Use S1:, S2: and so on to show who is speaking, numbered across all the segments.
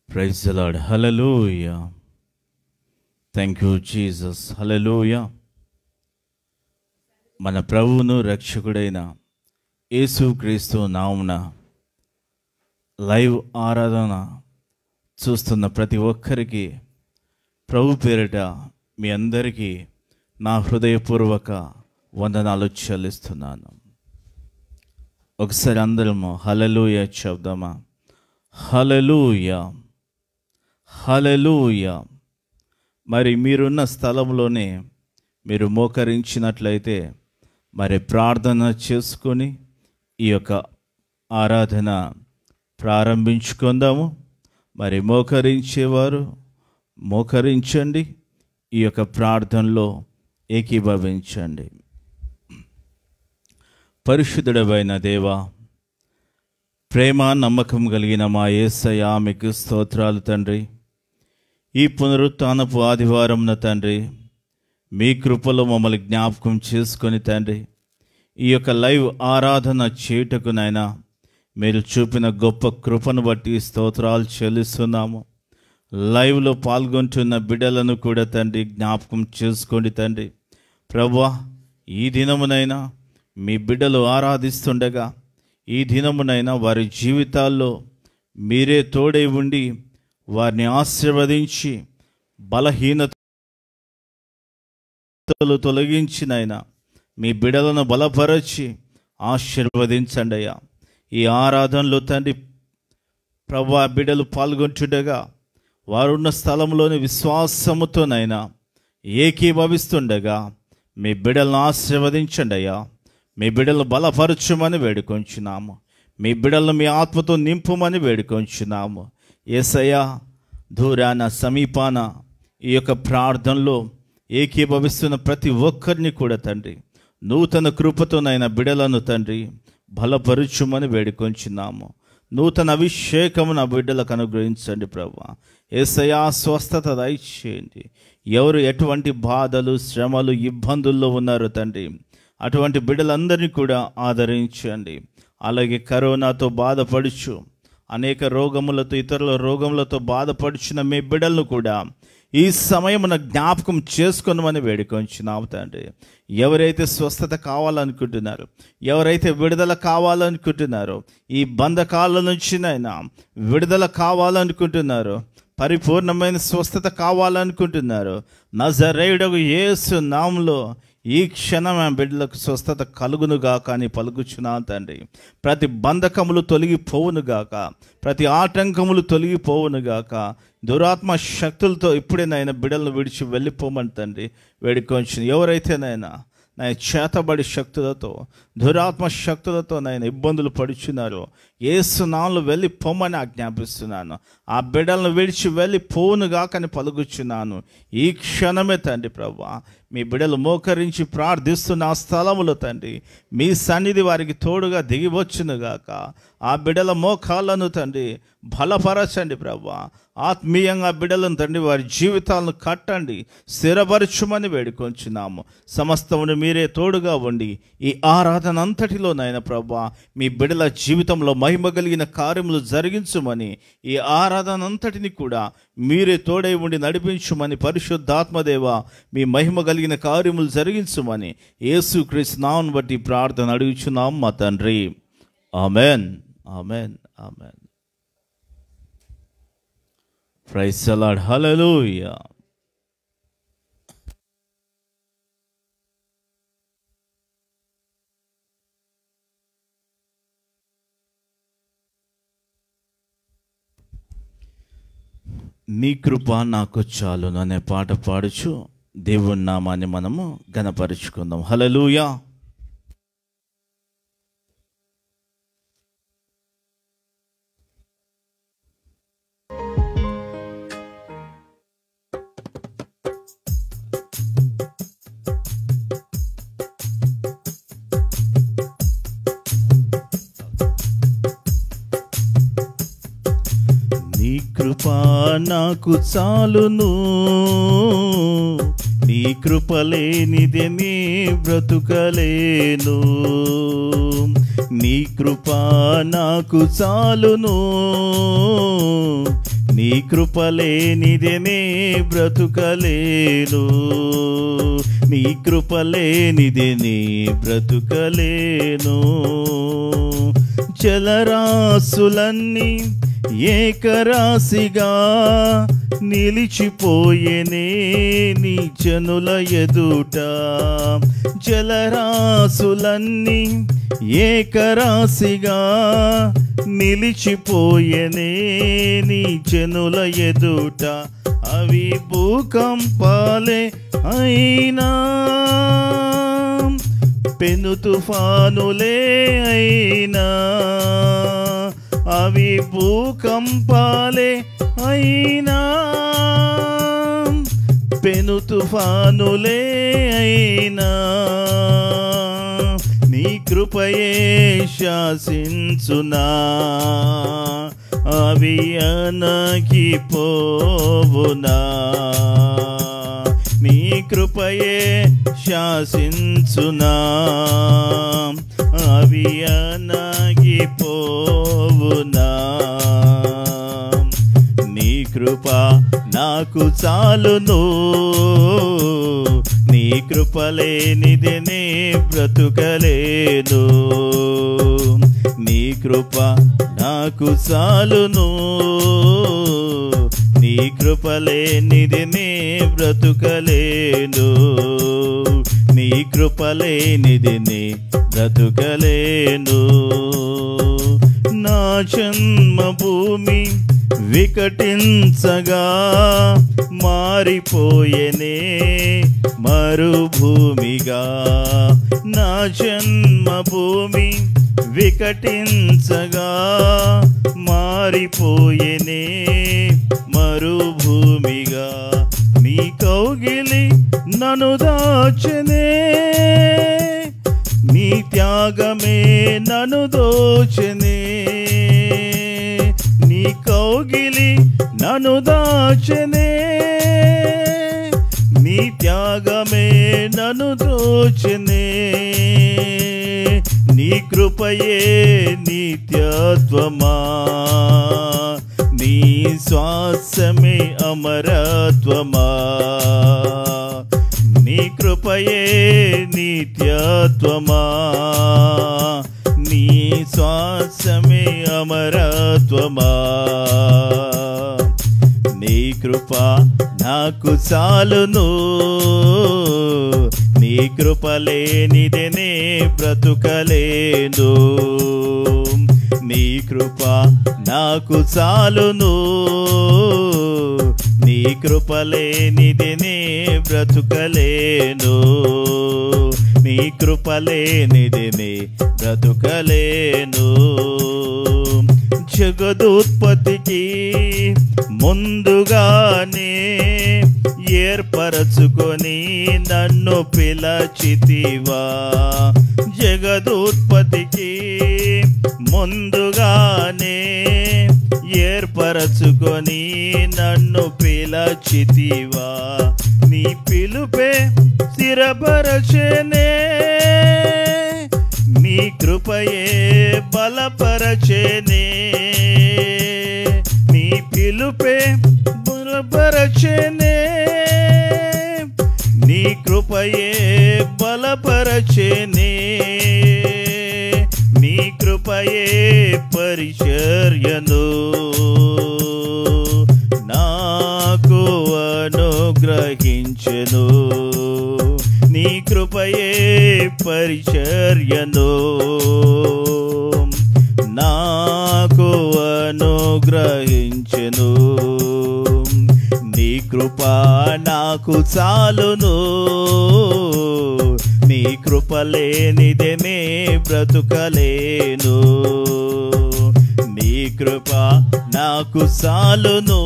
S1: Praise Lord hallelujah thank you Jesus hallelujah మన ప్రభువును రక్షకుడైన యేసుక్రీస్తు నామున లైవ్ ఆరాధన చూస్తున్న ప్రతి ఒక్కరికి ప్రభు పేరిట మీ అందరికీ నా హృదయపూర్వక వందనాలు చెల్లిస్తున్నాను ఒకసారి అందరము హలలుయ చెప్దామా హలలుయ హలలుయ మరి మీరున్న స్థలంలోనే మీరు మోకరించినట్లయితే మరి ప్రార్థన చేసుకొని ఈ యొక్క ఆరాధన ప్రారంభించుకుందాము మరి మోకరించేవారు మోకరించండి ఈ యొక్క ప్రార్థనలో ఏకీభవించండి పరిశుద్ధుడమైన దేవా ప్రేమ నమ్మకం కలిగిన మా యేసయ్య మీకు స్తోత్రాలు తండ్రి ఈ పునరుత్నపు ఆదివారంన తండ్రి మీ కృపలో మమ్మల్ని జ్ఞాపకం చేసుకొని తండ్రి ఈ యొక్క లైవ్ ఆరాధన చేయుటకునైనా మీరు చూపిన గొప్ప కృపను బట్టి స్తోత్రాలు చెల్లిస్తున్నాము లైవ్లో పాల్గొంటున్న బిడ్డలను కూడా తండ్రి జ్ఞాపకం చేసుకోండి తండ్రి ప్రభా ఈ దినమునైనా మీ బిడ్డలు ఆరాధిస్తుండగా ఈ దినమునైనా వారి జీవితాల్లో మీరే తోడై ఉండి వారిని ఆశీర్వదించి బలహీనతలు తొలగించినైనా మీ బిడలను బలపరచి ఆశీర్వదించండి అయ్యా ఈ ఆరాధనలో తండ్రి ప్రభా బిడలు పాల్గొంటుండగా వారున్న స్థలంలోని విశ్వాసముతోనైనా ఏకీభవిస్తుండగా మీ బిడలను ఆశీర్వదించండి అయ్యా మీ బిడలను బలపరచుమని వేడుకొంచున్నాము మీ బిడలను మీ ఆత్మతో నింపుమని వేడుకొంచున్నాము ఏసయ్య దూరాన సమీపాన ఈ యొక్క ప్రార్థనలో ఏకీభవిస్తున్న ప్రతి ఒక్కరిని కూడా తండ్రి నూతన కృపతోనైన బిడలను తండ్రి బలపరుచుమని వేడుకొంచున్నాము నూతన అభిషేకము నా బిడ్డలకు అనుగ్రహించండి ప్రభా ఏసయా స్వస్థత దయచేయండి ఎవరు ఎటువంటి బాధలు శ్రమలు ఇబ్బందుల్లో ఉన్నారో తండ్రి అటువంటి బిడ్డలందరినీ కూడా ఆదరించండి అలాగే కరోనాతో బాధపడుచు అనేక రోగములతో ఇతరుల రోగములతో బాధపడుచున్న మీ బిడ్డలను కూడా ఈ సమయమున జ్ఞాపకం చేసుకున్నామని వేడుకొంచున్నాము తండ్రి ఎవరైతే స్వస్థత కావాలనుకుంటున్నారో ఎవరైతే విడుదల కావాలనుకుంటున్నారో ఈ బంధకాల నుంచినైనా విడుదల కావాలనుకుంటున్నారో పరిపూర్ణమైన స్వస్థత కావాలనుకుంటున్నారు నజరేయుడకు యేసు నామంలో ఈ క్షణం ఆ బిడ్డలకు స్వస్థత కలుగునుగా కానీ పలుకుచున్నా తండ్రి ప్రతి బంధకములు తొలగిపోవునుగాక ప్రతి ఆటంకములు తొలగిపోవునుగాక దురాత్మ శక్తులతో ఇప్పుడే నాయన బిడ్డలను విడిచి వెళ్ళిపోమని తండ్రి వేడుకొంచిన ఎవరైతేనైనా నా చేతబడి శక్తులతో దురాత్మ శక్తులతో నేను ఇబ్బందులు పడుచున్నారు ఏసునాలు వెళ్ళి పొమ్మని ఆజ్ఞాపిస్తున్నాను ఆ బిడ్డలను విడిచి వెళ్ళి పోనుగా కానీ పలుకుచున్నాను ఈ క్షణమే తండ్రి ప్రభా మీ బిడ్డలు మోకరించి ప్రార్థిస్తున్న ఆ స్థలములో తండ్రి మీ సన్నిధి వారికి తోడుగా దిగివచ్చునుగాక ఆ బిడ్డల మోకాళ్ళను తండ్రి బలపరచండి ప్రభా ఆత్మీయంగా బిడ్డలను తండ్రి వారి జీవితాలను కట్టండి స్థిరపరచుమని వేడుకొంచున్నాము సమస్తమును మీరే తోడుగా ఉండి ఈ ఆరాధన అంతటిలో నాయన ప్రభా మీ బిడ్డల జీవితంలో మహిమ కలిగిన కార్యములు జరిగించుమని ఈ ఆరాధన అంతటిని కూడా మీరే తోడై ఉండి నడిపించుమని పరిశుద్ధాత్మదేవ మీ మహిమ కలిగిన కార్యములు జరిగించుమని యేసు నామను బట్టి ప్రార్థన అడుగుచున్నాం మా తండ్రి ఆమెన్ ఆమెన్ ఆమెన్ ప్రైస్ అలాడ్ హలలుయా నీ కృప నాకు చాలును అనే పాట పాడుచు దేవుని నామాన్ని మనము గనపరుచుకుందాం హలలుయా నీ కృప నాకు చాలును నీ కృప లేనిదే నీ బ్రతుకలేను నీ కృప నాకు చాలును నీ కృపలేనిదేనే బ్రతుకలేను నీ కృపలేనిదేనే బ్రతుకలేను జలరాశులన్నీ ఏకరాశిగా నిలిచిపోయేనే నీ జనుల ఎదుట జలరాశులన్నీ ఏకరాశిగా నిలిచిపోయేనే నీ జనుల ఎదుట అవి భూకంపాలే అయినా పెను తుఫానులే అయినా అవి భూకంపాలే అయినా పెను తుఫానులే అయినా నీ కృపయే శాసించునా అవి అనకి పోవునా నీ కృపయే శాసించునా అవి అనగి పోవునా నీ కృప నాకు చాలును నీ కృప లేనిదినే బ్రతుకలేను నీ కృప నాకు చాలును నీ కృప లేనిదినే బ్రతుకలేను నీ కృప లేనిదినే బ్రతుకలేను నా జన్మ భూమి వికటించగా మారిపోయేనే మరుభూమిగా నా జన్మ భూమి వికటించగా మారిపోయేనే మరుభూమిగా నీ కౌగిలి నన్ను దాచనే నీ త్యాగమే నన్ను దోచనే నీ కౌగిలి నన్ను దాచనే నీ త్యాగమే నన్ను దోచనే నీ కృపయే నిత్యత్వమా నీ శ్వాసమే అమరత్వమా నీ కృపయే నిత్యత్వమా నీ శ్వాసమే అమరత్వమా నీ కృప నాకు చాలును నీ కృప లేనిదేనే బ్రతుకలేను నీ కృప నాకు చాలును నీ కృప లేనిదినే బ్రతుకలేను నీ కృప లేనిదినే బ్రతుకలేను జగదుత్పత్తికి ముందుగానే ఏర్పరచుకొని నన్ను పిలచితివా జగదుత్పత్తికి ముందుగానే ఏర్పరచుకొని నన్ను పిలచితివా నీ పిలుపే స్థిరపరచనే నీ కృపయే బలపరచనే నీ పిలుపే బలపరచనే నీ కృపయే బలపరచనే నీ కృపయే పరిచర్యను నాకు అనుగ్రహించెను నీ కృపయే పరిచర్యను నాకు అనుగ్రహించెను నీ కృప నాకు చాలును నీ కృప లేనిదేనే బ్రతుకలేను నీ కృప నాకు చాలును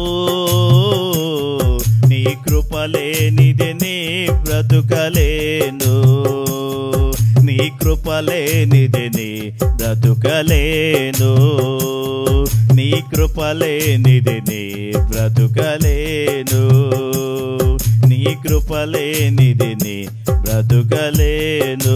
S1: నీ కృప లేనిదేనే బ్రతుకలేను నీ కృప లేనిదేనే బ్రతుకలేను నీ కృప లేనిదినే బ్రతుకలేను నీ కృప లేనిదిని బ్రతుకలేను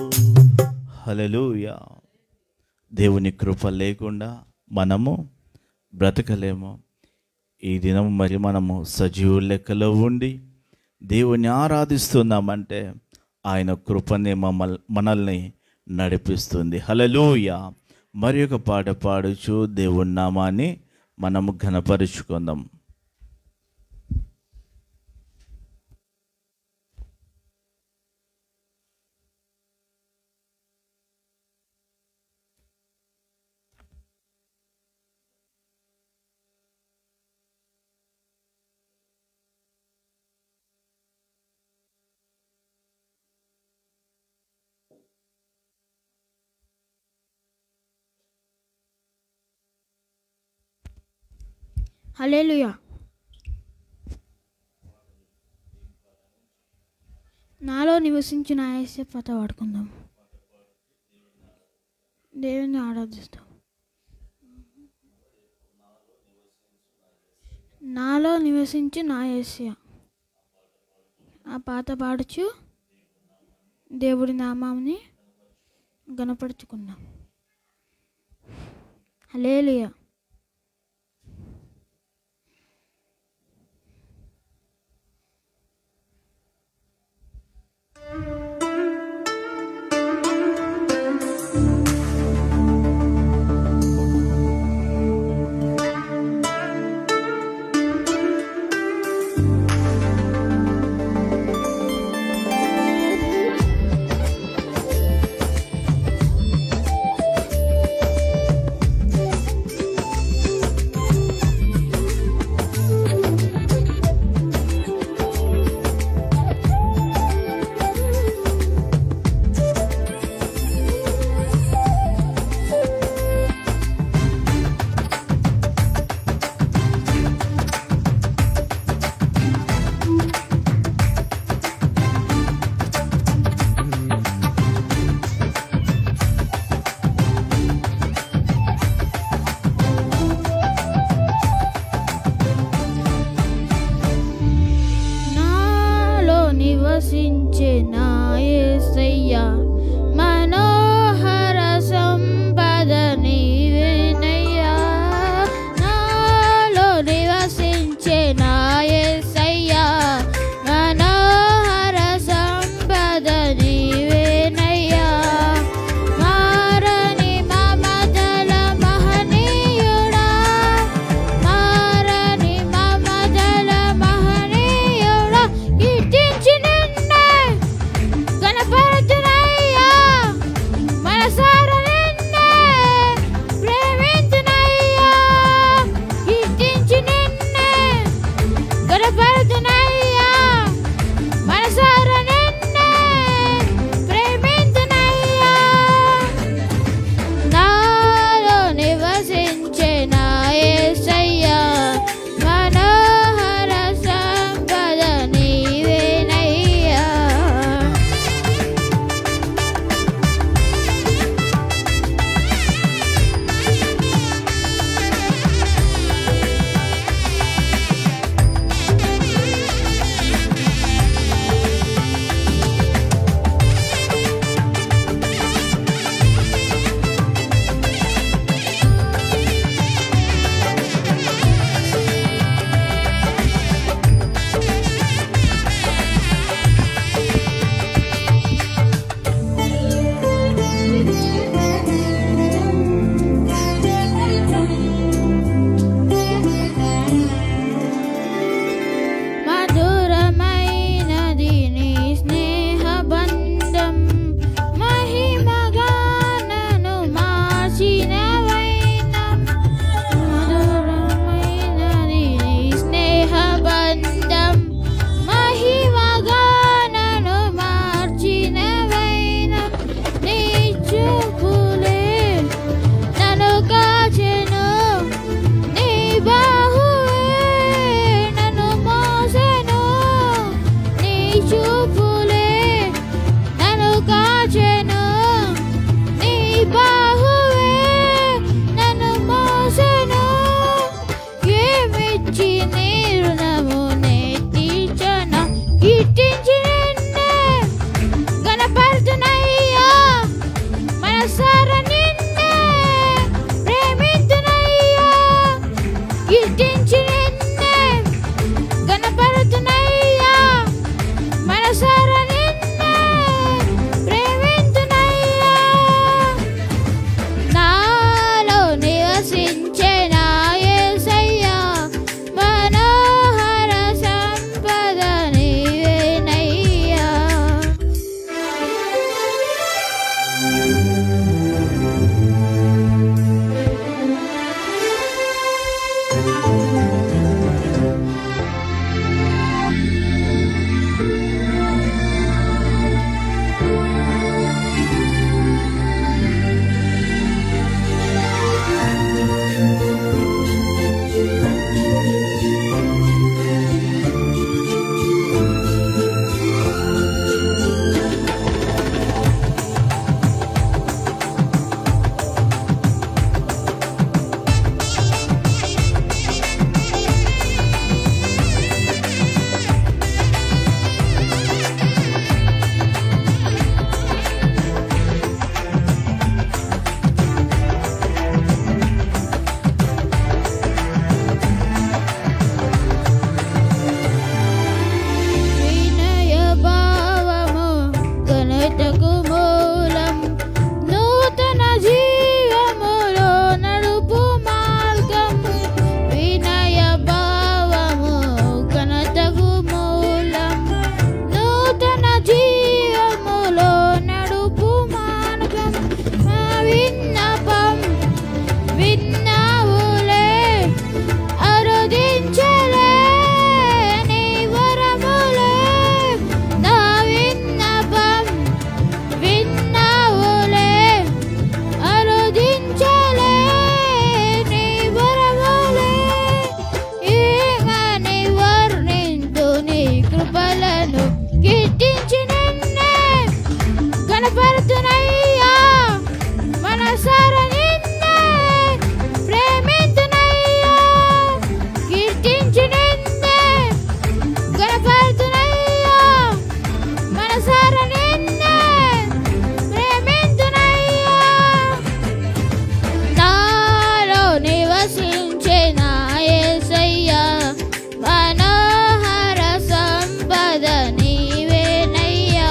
S1: హల్లెలూయా దేవుని కృప లేకుండా మనము బ్రతకలేము ఈ దినం మరి మనము సజీవు లెక్కలో ఉండి దేవుని ఆరాధిస్తున్నామంటే ఆయన కృపనే మమ్మల్ మనల్ని నడిపిస్తుంది హలలోయ మరి ఒక పాట పాడుచు దేవుని నామాన్ని మనము ఘనపరుచుకుందాం
S2: హలేలుయా నాలో నివసించిన ఆయస్య పాత వాడుకుందాం దేవుని ఆరాధిస్తాం నాలో నివసించి నా ఏసియా ఆ పాత పాడుచు దేవుడి నామాన్ని గణపరుచుకుందాం హలేలుయా నాలో నివసించే నా యేసయ్యా మనోహర సంపద నీవేనయ్యా నాలో నివసించే నా యేసయ్యా మనోహర సంపద నీవేనయ్యా మారని మమతల మహనీయుడా మారని మమతల మహనీయుడా కీర్తించి నిన్నే విన్నావులే అరుదించలే నీ వరములే నా విన్నపం విన్నావులే అరుదించలే నీ వరములే ఏమని వర్ణింతు నీ కృపలను కీర్తించి నిన్నే కనపడుతున్నయ్యా మనసార నిన్నే ప్రేమింతున్నయ్యా కీర్తించి నిన్నే కనపడుతున్నయ్యా మనసార నిన్నే ప్రేమింతున్నయ్యా నాలో నివసించే నా యేసయ్యా మనోహర సంపద నీవేనయ్యా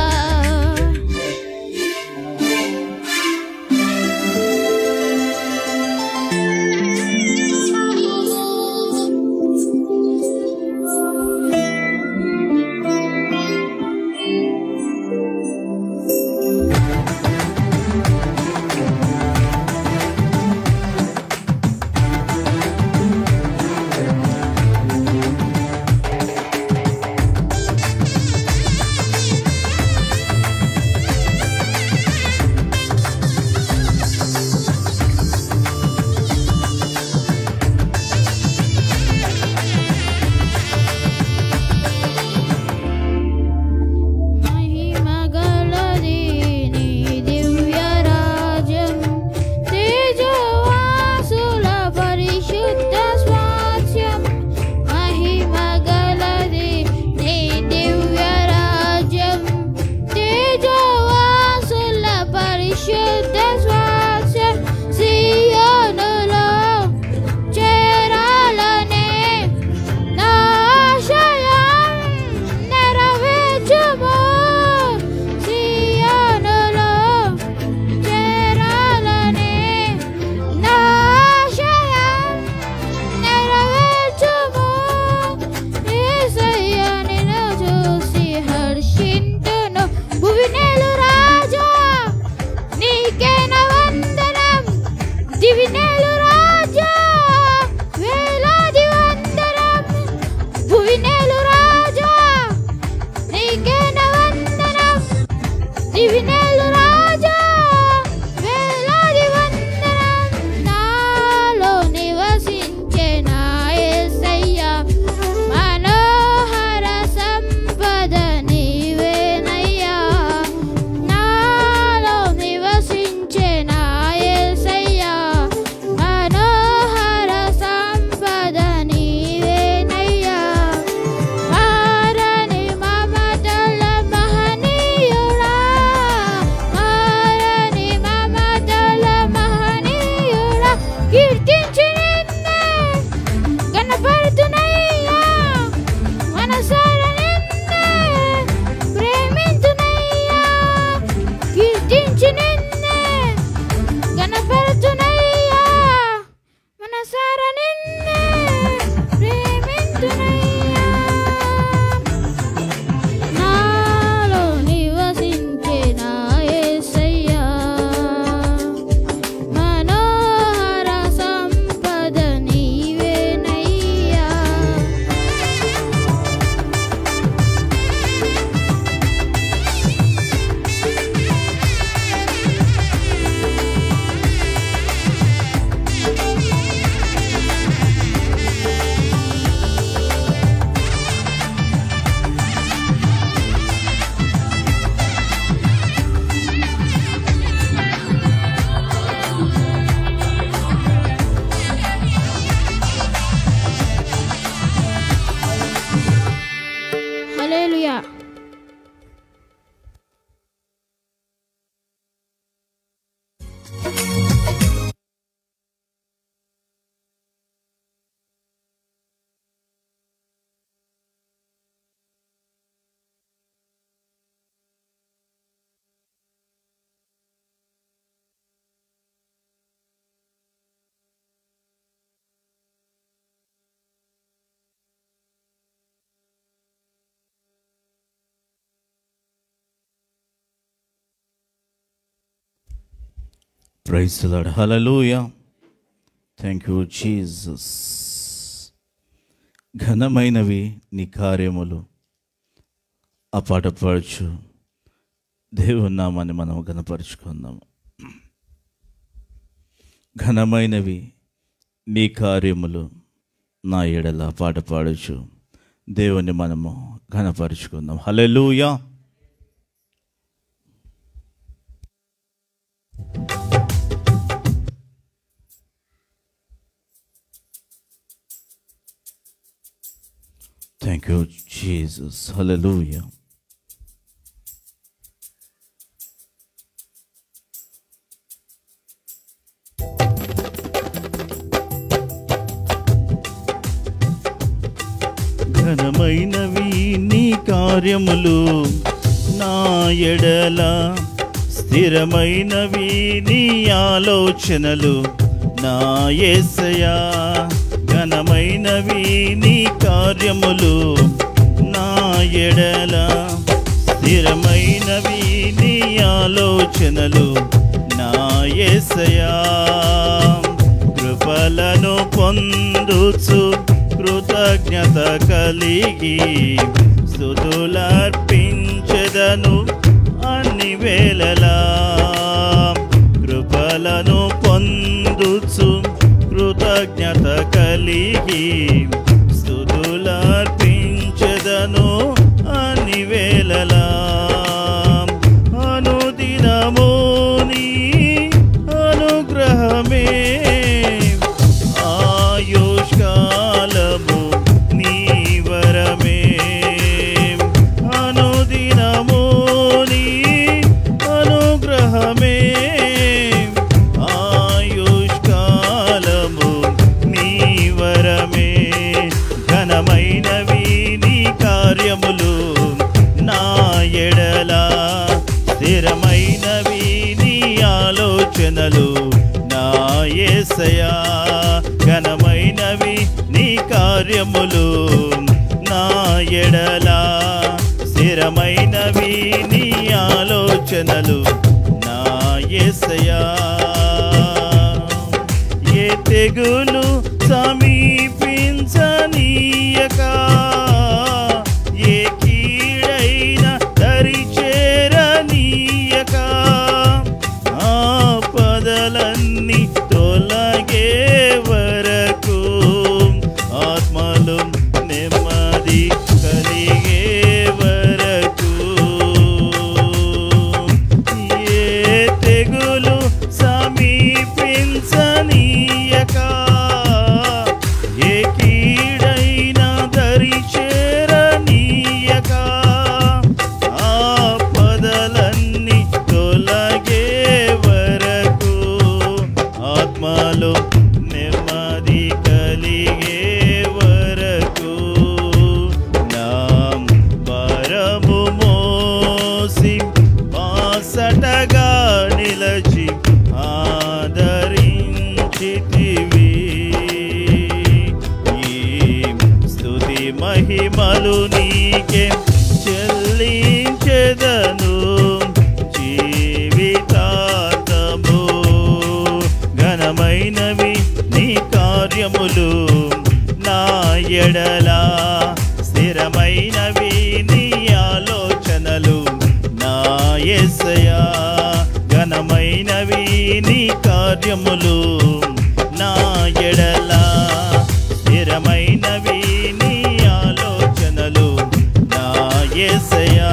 S2: మహిమగలది నీ దివ్యరాజ్యం తేజవాసుల పరిశుద్ధ స్వాస్యం మహిమగలది నీ దివ్యరాజ్యం తేజవాసుల పరిశుద్ధ స్వాస్యం సియోనులో చేరాలనే నా ఆశయం నెరవేర్చుము సియోనులో చేరాలనే నా ఆశయం నెరవేర్చుము యేసయ్య నిన్ను చూసి హర్షింతును భువినేలు రాజా నీకే నా వందనం దివినేలు రాజా వేలాది వందనం భువినేలు రాజా నీకే నా వందనం దివినేలు రాజా వేలాది వందనం నాలో నివసించే నా యేసయ్యా మనోహర సంపద నీవేనయ్యా నాలో నివసించే నా యేసయ్యా మనోహర సంపద నీవేనయ్యా మారని మమతల మహనీయుడా మారని మమతల మహనీయుడా కీర్తించి నిన్నే కనపడుతున్నయ్యా మనసార నిన్నే ప్రేమించునయ్యా కీర్తించి నిన్నే కనపడుతున్నయ్యా మనసార నిన్నే ప్రేమించునయ్యా నాలో నివసించే నా యేసయ్యా మనోహర సంపద నీవేనయ్యా హల్లెలూయా
S1: ప్రైస్తున్నాడు హలలుయ థ్యాంక్ యూ జీసస్ ఘనమైనవి నీ కార్యములు ఆ పాట పాడచ్చు దేవుని నామాన్ని మనం ఘనపరుచుకుందాము ఘనమైనవి నీ కార్యములు నా ఎడల పాట పాడచ్చు దేవుని మనము ఘనపరుచుకుందాం hallelujah thank you Jesus hallelujah ఘనమైనవి నీ కార్యములు నా ఎడల స్థిరమైనవి నీ ఆలోచనలు నా యేసయా ఘనమైనవి నీ కార్యములు నా ఎడల స్థిరమైనవి నీ ఆలోచనలు నా యేసయా కృపలను పొందుచు కృతజ్ఞత కలిగి స్థుతులర్పించదను అన్ని వేళలా కృపలను పొందుచు కృతజ్ఞత కలిగి స్థుతులర్పించదను అన్ని వేళలా అనుదినము నీ అనుగ్రహమే ఆయుష్కాలము నీ వరమే అనుదినము నీ అనుగ్రహమే ఆయుష్కాలము నీ వరమే ఘనమైనవి నీ కార్యములు నా ఎడల స్థిరమైనవి నీ ఆలోచనలు నా యేసయా ఘనమైనవి నీ కార్యములు నా ఎడల స్థిరమైనవి నీ ఆలోచనలు నా యేసయా ఏ తెగులు సమీపించనీయక ఏ కీడైన దరి చేరనీయక ఆపదలన్నీ తొలగే వరకు ఆత్మలు నెమ్మది కలిగే వరకు ఏ తెగులు సమీపించనీయక ఏ కీడైన దరి చేరనీయక ఆపదలన్నీ తొలగే వరకు ఆత్మలో నెమ్మది కలిగే వరకు నా భారము మోసి బాసటగా నిలచి ఆదరించితివి ఈ స్తుతి మహిమలు నీకే చెల్లించెదను జీవితాంతము ఘనమైనవి నీ కార్యములు నా ఎడల స్థిరమైనవి నీ ఆలోచనలు నా యేసయా ఘనమైనవి నీ కార్యములు నా ఎడల స్థిరమైనవి నీ ఆలోచనలు నా యేసయా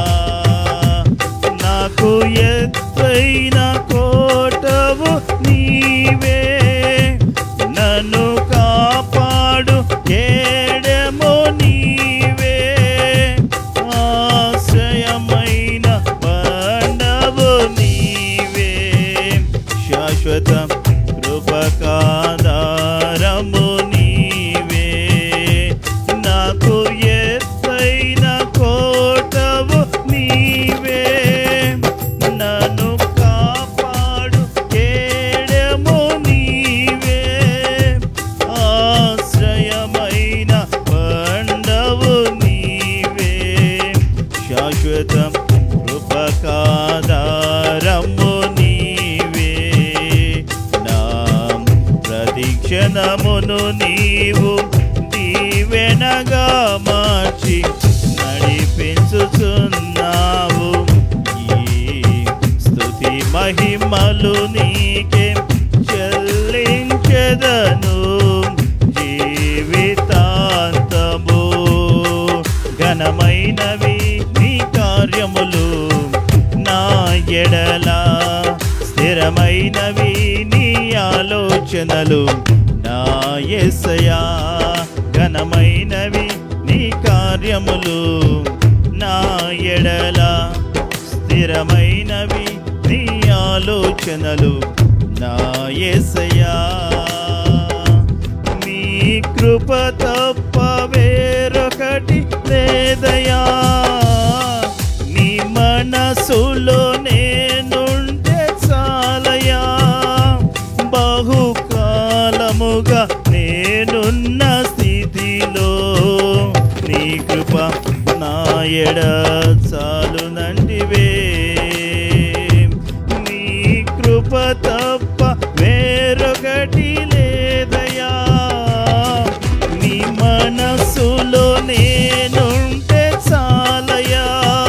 S1: నాకు ఎత్తైన కోటవు నీవే నన్ను కాపాడు కేడము నీవే ఆశ్రయమైన బండవు నీవే శాశ్వత కృపకాధారము నీవే నాకు ఎత్తైన కోటవు నీవే నన్ను కాపాడు కేడము నీవే క్షణమును నీవు దీవెనగా మార్చి నడిపించుచున్నావు ఈ స్తుతి మహిమలు నీకే చెల్లించెదను జీవితాంతము ఘనమైనవి నీ కార్యములు నా ఎడల స్థిరమైనవి నీ ఆలోచనలు నా ఎసయా ఘనమైనవి నీ కార్యములు నా ఎడల స్థిరమైనవి నీ ఆలోచనలు నా ఎసయా నీ కృప తప్ప వేరొకటి లేదయా నీ మనసులో నేనుంటే చాలయా బహుకాలముగా నేనున్న స్థితిలో నీ కృప నా ఎడ చాలునంటివే నీ కృప తప్ప వేరొకటి లేదయా నీ మనసులో నేనుంటే చాలయా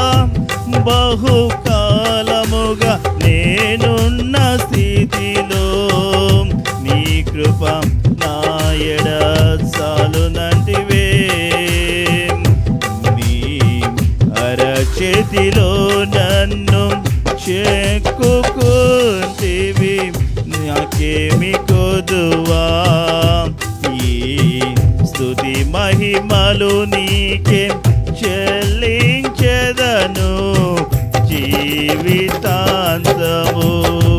S1: బహుకాలముగా నేనున్న స్థితిలో నీ కృప నా ఎడ చాలునంటివే నీ అరచేతిలో నన్ను చెక్కుకుంటివి నాకేమి కొదువా ఈ స్తుతి మహిమలు నీకే చెల్లించెదను జీవితాంతము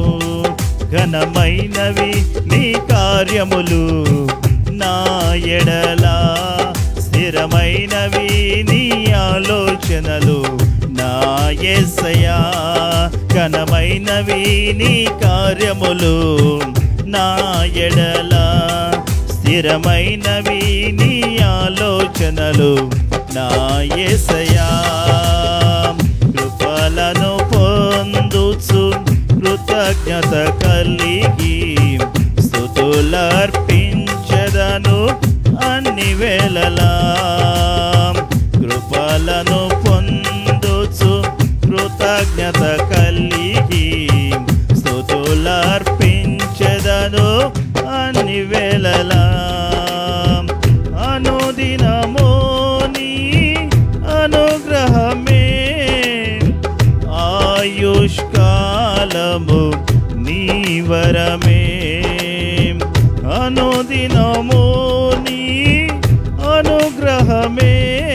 S1: ఘనమైనవి నీ కార్యములు నా ఎడల స్థిరమైనవి నీ ఆలోచనలు నా ఎస్సయా ఘనమైనవి నీ కార్యములు నా ఎడల స్థిరమైనవి నీ ఆలోచనలు నా ఎసయా కృపలను పొందుచు కృతజ్ఞత కలిగి స్థుతులర్పించదను అన్ని వేళలా కృపలను పొందుచు కృతజ్ఞత కలిగి స్థుతులర్పించదను అన్ని వేళలా అనుదినమో నీ అనుగ్రహమే ఆయుష్కాలము నీ వరమే అనుదినము నీ అనుగ్రహమే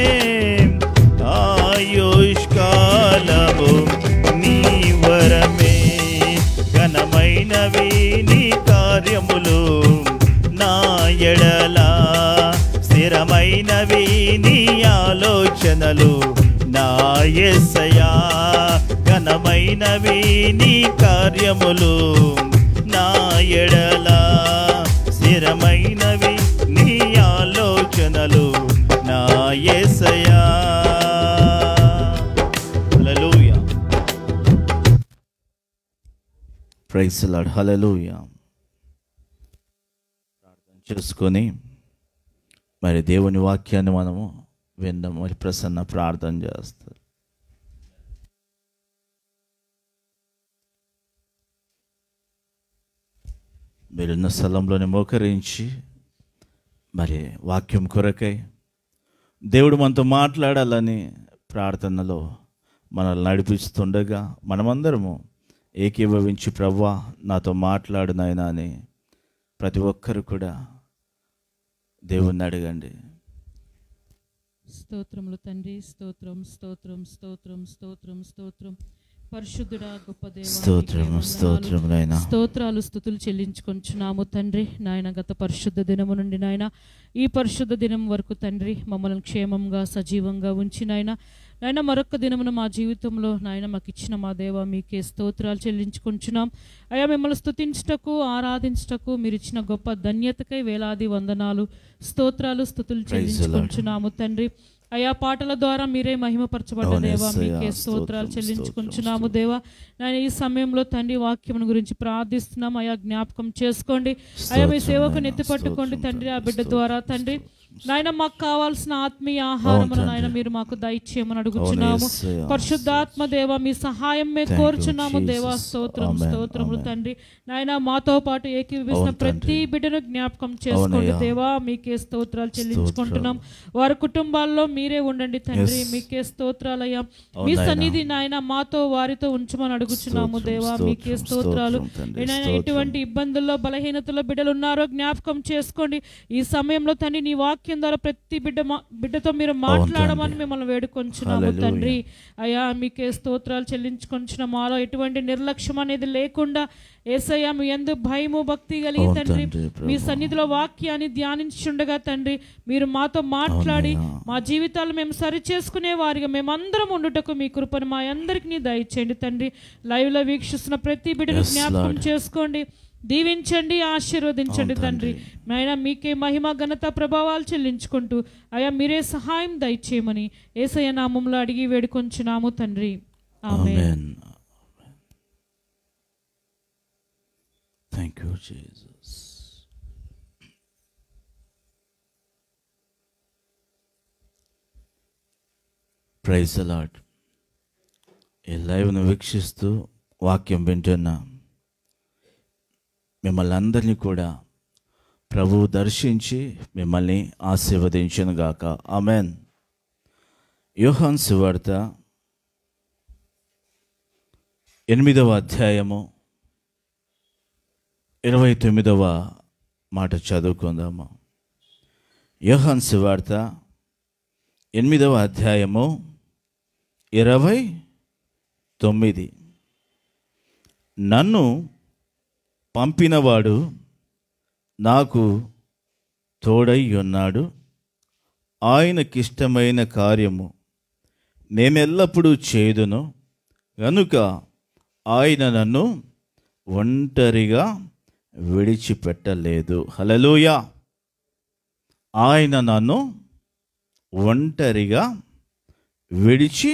S1: ఆయుష్కాలము నీ వరమే ఘనమైనవి నీ కార్యములు నా ఎడల స్థిరమైనవి నీ ఆలోచనలు నా ఎస్సయా ఘనమైనవి నీ కార్యములు నా ఎడల స్థిరమైనవి నీ ఆలోచనలు నా ఎస్సయా హల్లెలూయా ప్రైస్ లార్డ్ హల్లెలూయా ప్రార్థన చేసుకొని మరి దేవుని వాక్యాన్ని మనము విందాం మరి ప్రసన్న ప్రార్థన చేస్తారు మీరున్న స్థలంలోనే మోకరించి మరి వాక్యం కొరకై దేవుడు మనతో మాట్లాడాలని ప్రార్థనలో మనల్ని నడిపిస్తుండగా మనమందరము ఏకీభవించి ప్రవ్వా నాతో మాట్లాడు నాయనా అని ప్రతి ఒక్కరు కూడా దేవుణ్ణి అడగండి
S3: స్తోత్రములు తండ్రి స్తోత్రం స్తోత్రం స్తోత్రం స్తోత్రం స్తోత్రం పరిశుద్ధుడా గొప్ప దేవా,
S1: స్తోత్రము
S3: నీకే వందనాలు.
S1: స్తోత్రము నాయనా
S3: స్తోత్రాలు స్థుతులు చెల్లించుకొంచున్నాము తండ్రి నాయన గత పరిశుద్ధ దినము నుండి నాయన ఈ పరిశుద్ధ దినం వరకు తండ్రి మమ్మల్ని క్షేమంగా సజీవంగా ఉంచి నాయన నాయన మరొక దినమున మా జీవితంలో నాయన మాకు ఇచ్చిన మా దేవ మీకే స్తోత్రాలు చెల్లించుకుంటున్నాం అయ్యా మిమ్మల్ని స్తుతించటకు ఆరాధించటకు మీరు ఇచ్చిన గొప్ప ధన్యతకై వేలాది వందనాలు స్తోత్రాలు స్థుతులు
S1: Praise the Lord.
S3: చెల్లించుకుంటున్నాము తండ్రి అయా పాటల ద్వారా మీరే మహిమపరచబడ్డ
S1: అవును,
S3: దేవా
S1: యేసయ్యా.
S3: మీకే స్తోత్రాలు
S1: స్తోత్రం,
S3: చెల్లించుకుంటున్నాము
S1: స్తోత్రం,
S3: దేవా నేను ఈ సమయంలో తండ్రి వాక్యమును గురించి ప్రార్థిస్తున్నాం అయా జ్ఞాపకం చేసుకోండి అయా మీ
S1: స్తోత్రం,
S3: సేవకుని
S1: నాయనా.
S3: ఎత్తి పట్టుకోండి
S1: స్తోత్రం,
S3: తండ్రి ఆ
S1: తండ్రి.
S3: బిడ్డ
S1: స్తోత్రం,
S3: ద్వారా తండ్రి
S1: స్తోత్రం.
S3: నాయన మాకు కావాల్సిన ఆత్మీయ ఆహారమును
S1: తండ్రి.
S3: నాయన మీరు మాకు దయచేయమని అడుగుచున్నాము
S1: యేసయ్యా.
S3: పరిశుద్ధాత్మ దేవ మీ సహాయం మేము
S1: Thank you,
S3: కోరుచున్నాము దేవా
S1: Jesus.
S3: స్తోత్రం
S1: Amen,
S3: స్తోత్రములు
S1: amen.
S3: తండ్రి నాయన మాతో పాటు ఏకీవిసిన
S1: అవును,
S3: ప్రతి
S1: తండ్రి.
S3: బిడ్డను జ్ఞాపకం చేసుకోండి
S1: అవునయ్యా.
S3: దేవా మీకే స్తోత్రాలు చెల్లించుకుంటున్నాం వారి కుటుంబాల్లో మీరే ఉండండి తండ్రి
S1: Yes.
S3: మీకే స్తోత్రాలయ్యా
S1: అవును,
S3: మీ
S1: నాయనా.
S3: సన్నిధి నాయన మాతో వారితో ఉంచమని అడుగుచున్నాము
S1: స్తోత్రం,
S3: దేవా
S1: స్తోత్రం,
S3: మీకే స్తోత్రాలు
S1: స్తోత్రం, తండ్రి,
S3: ఏనాయనా
S1: స్తోత్రం.
S3: ఎటువంటి ఇబ్బందుల్లో బలహీనతలో బిడ్డలు ఉన్నారో జ్ఞాపకం చేసుకోండి ఈ సమయంలో తండ్రి నీ వాక్యం ద్వారా ప్రతి బిడ్డ మా- బిడ్డతో మీరు మాట్లాడమని
S1: తండ్రి.
S3: మిమ్మల్ని వేడుకొంచున్నాము
S1: హల్లెలూయా.
S3: తండ్రి అయ్యా మీకే స్తోత్రాలు చెల్లించుకొంచిన మాలో ఎటువంటి నిర్లక్ష్యం అనేది లేకుండా ఏసయ్య మీ ఎందు భయము భక్తి కలిగి
S1: అవును
S3: తండ్రి
S1: తండ్రి, ప్రభు.
S3: మీ సన్నిధిలో వాక్యాన్ని ధ్యానించుండగా తండ్రి మీరు మాతో మాట్లాడి
S1: అవునయ్యా.
S3: మా జీవితాలు మేము సరి చేసుకునే వారిగా మేమందరం ఉండుటకు మీ కృపను మా అందరికి దయచేయండి తండ్రి లైవ్ లో వీక్షిస్తున్న ప్రతి బిడ్డను
S1: Yes,
S3: జ్ఞాపకం
S1: Lord.
S3: చేసుకోండి దీవించండి ఆశీర్వదించండి
S1: అవును
S3: తండ్రి
S1: తండ్రి.
S3: నాయన మీకే మహిమ ఘనత ప్రభావాలు చెల్లించుకుంటూ అయా మీరే సహాయం దయచేయమని ఏసయ్య నామంలో అడిగి వేడుకొంచున్నాము తండ్రి ఆమె
S1: Amen. Thank you, Jesus. Praise the Lord ఈ లైవ్ను వీక్షిస్తూ వాక్యం వింటున్న మిమ్మల్ని అందరినీ కూడా ప్రభువు దర్శించి మిమ్మల్ని ఆశీర్వదించను గాక ఆమెన్ యోహాన్ సువార్త ఎనిమిదవ అధ్యాయము ఇరవై తొమ్మిదవ మాట చదువుకుందాము యోహాన్ సువార్త ఎనిమిదవ అధ్యాయము ఇరవై తొమ్మిది నన్ను పంపినవాడు నాకు తోడై ఉన్నాడు ఆయనకిష్టమైన కార్యము నేనెల్లప్పుడూ చేదును గనుక ఆయన నన్ను ఒంటరిగా విడిచిపెట్టలేదు హలలుయా ఆయన నన్ను ఒంటరిగా విడిచి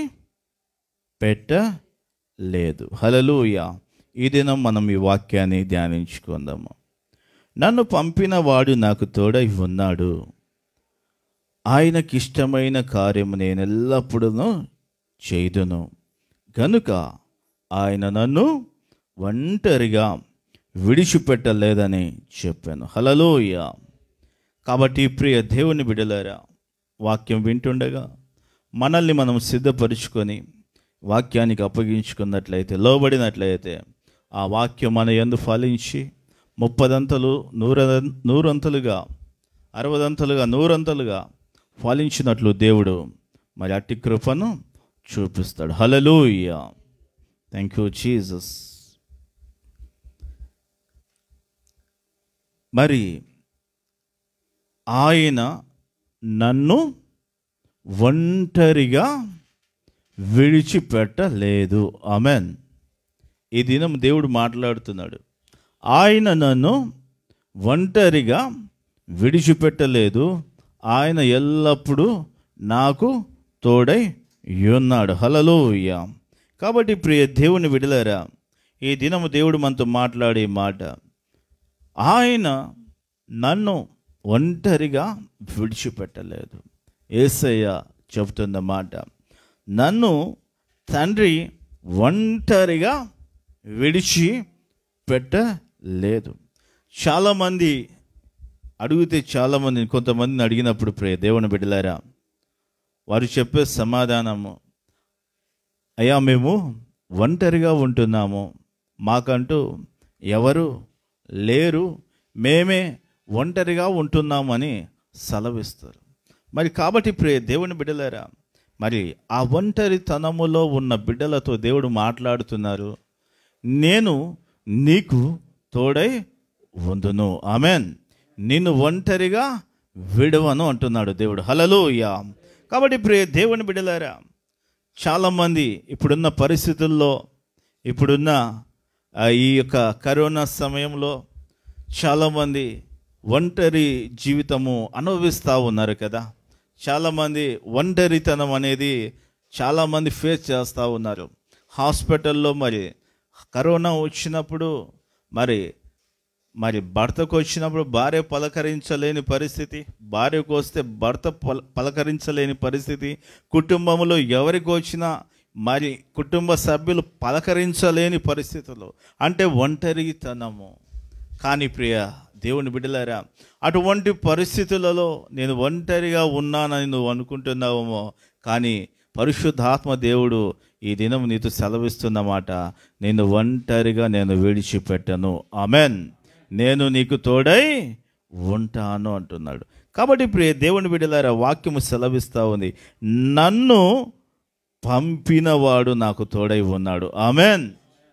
S1: పెట్టలేదు హలలుయా ఈ దినం మనం ఈ వాక్యాన్ని ధ్యానించుకుందాము నన్ను పంపిన వాడు నాకు తోడై ఉన్నాడు ఆయనకిష్టమైన కార్యము నేను ఎల్లప్పుడూ చేయుదును గనుక ఆయన నన్ను ఒంటరిగా విడిచిపెట్టలేదని చెప్పాను హలలోయ కాబట్టి ప్రియ దేవుని బిడలారా వాక్యం వింటుండగా మనల్ని మనం సిద్ధపరుచుకొని వాక్యానికి అప్పగించుకున్నట్లయితే లోబడినట్లయితే ఆ వాక్యం మన ఎందు ఫలించి ముప్పదంతలు నూర నూరంతలుగా అరవదంతలుగా నూరంతలుగా ఫలించినట్లు దేవుడు మరి అట్టి కృపను చూపిస్తాడు హలలుయ థ్యాంక్ యూ జీసస్ మరి ఆయన నన్ను ఒంటరిగా విడిచిపెట్టలేదు ఆమెన్ ఈ దినం దేవుడు మాట్లాడుతున్నాడు ఆయన నన్ను ఒంటరిగా విడిచిపెట్టలేదు ఆయన ఎల్లప్పుడూ నాకు తోడై ఉన్నాడు హలలోయ కాబట్టి ప్రియ దేవుని విడలరా ఈ దినము దేవుడు మనతో మాట్లాడే మాట ఆయన నన్ను ఒంటరిగా విడిచిపెట్టలేదు ఏసయ్య చెబుతున్న మాట నన్ను తండ్రి ఒంటరిగా విడిచి పెట్టలేదు చాలామంది అడిగితే చాలామంది కొంతమందిని అడిగినప్పుడు ప్రే దేవుని బిడ్డలారా వారు చెప్పే సమాధానము అయ్యా మేము ఒంటరిగా ఉంటున్నాము మాకంటూ ఎవరు లేరు మేమే ఒంటరిగా ఉంటున్నామని సెలవిస్తారు మరి కాబట్టి ప్రే దేవుని బిడ్డలారా మరి ఆ ఒంటరితనములో ఉన్న బిడ్డలతో దేవుడు మాట్లాడుతున్నారు నేను నీకు తోడై ఉందును ఆమెన్ నిన్ను ఒంటరిగా విడవను అంటున్నాడు దేవుడు హలలోయ కాబట్టి ప్రియ దేవుని బిడ్డలారా చాలామంది ఇప్పుడున్న పరిస్థితుల్లో ఇప్పుడున్న ఆ, ఈ యొక్క కరోనా సమయంలో చాలామంది ఒంటరి జీవితము అనుభవిస్తూ ఉన్నారు కదా చాలామంది ఒంటరితనం అనేది చాలామంది ఫేస్ చేస్తూ ఉన్నారు హాస్పిటల్లో మరి కరోనా వచ్చినప్పుడు మరి మరి భర్తకు వచ్చినప్పుడు భార్య పలకరించలేని పరిస్థితి భార్యకు వస్తే భర్త పల పలకరించలేని పరిస్థితి కుటుంబంలో ఎవరికి వచ్చినా మరి కుటుంబ సభ్యులు పలకరించలేని పరిస్థితులు అంటే ఒంటరితనము కానీ ప్రియ దేవుని బిడ్డలారా అటువంటి పరిస్థితులలో నేను ఒంటరిగా ఉన్నానని నువ్వు అనుకుంటున్నావేమో కానీ పరిశుద్ధాత్మ దేవుడు ఈ దినం నీతో సెలవిస్తున్నమాట నేను ఒంటరిగా నేను విడిచిపెట్టను ఆమెన్ నేను నీకు తోడై ఉంటాను అంటున్నాడు కాబట్టి ప్రియ దేవుని బిడ్డలారా వాక్యము సెలవిస్తూ ఉంది నన్ను పంపినవాడు నాకు తోడై ఉన్నాడు ఆమెన్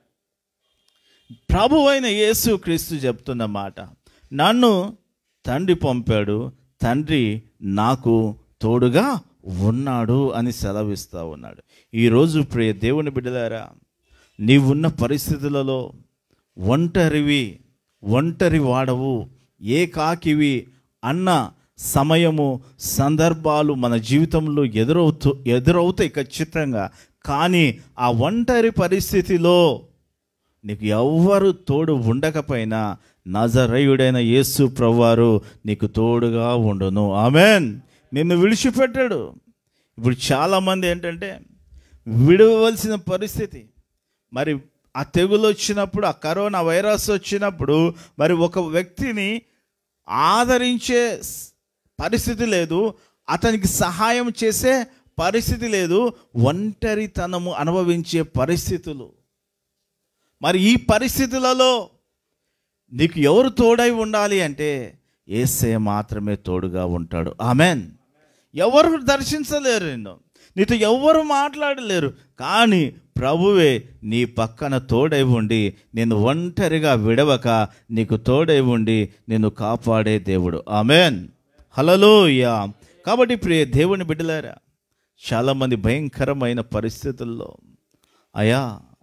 S1: ప్రభు అయిన యేసు క్రీస్తు చెప్తున్న మాట నన్ను తండ్రి పంపాడు తండ్రి నాకు తోడుగా ఉన్నాడు అని సెలవిస్తూ ఉన్నాడు ఈరోజు ప్రియ దేవుని బిడ్డలారా నీవున్న పరిస్థితులలో ఒంటరివి ఒంటరి వాడవు ఏకాకివి అన్న సమయము సందర్భాలు మన జీవితంలో ఎదురవుతూ ఎదురవుతాయి ఖచ్చితంగా కానీ ఆ ఒంటరి పరిస్థితిలో నీకు ఎవ్వరు తోడు ఉండకపోయినా నజరయుడైన యేసు ప్రభువారు నీకు తోడుగా ఉండును ఆమెన్ నిన్ను విడిచిపెట్టాడు ఇప్పుడు చాలామంది ఏంటంటే విడవలసిన పరిస్థితి మరి ఆ తెగులు వచ్చినప్పుడు ఆ కరోనా వైరస్ వచ్చినప్పుడు మరి ఒక వ్యక్తిని ఆదరించే స్- పరిస్థితి లేదు అతనికి సహాయం చేసే పరిస్థితి లేదు ఒంటరితనము అనుభవించే పరిస్థితులు మరి ఈ పరిస్థితులలో నీకు ఎవరు తోడై ఉండాలి అంటే ఏసే మాత్రమే తోడుగా ఉంటాడు ఆమెన్ ఎవరు దర్శించలేరు నిన్ను నీతో ఎవరు మాట్లాడలేరు కానీ ప్రభువే నీ పక్కన తోడై ఉండి నేను ఒంటరిగా విడవక నీకు తోడై ఉండి నిన్ను కాపాడే దేవుడు ఆమెన్ హలలోయ కాబట్టి ప్రియ దేవుని బిడ్డలారా చాలామంది భయంకరమైన పరిస్థితుల్లో అయా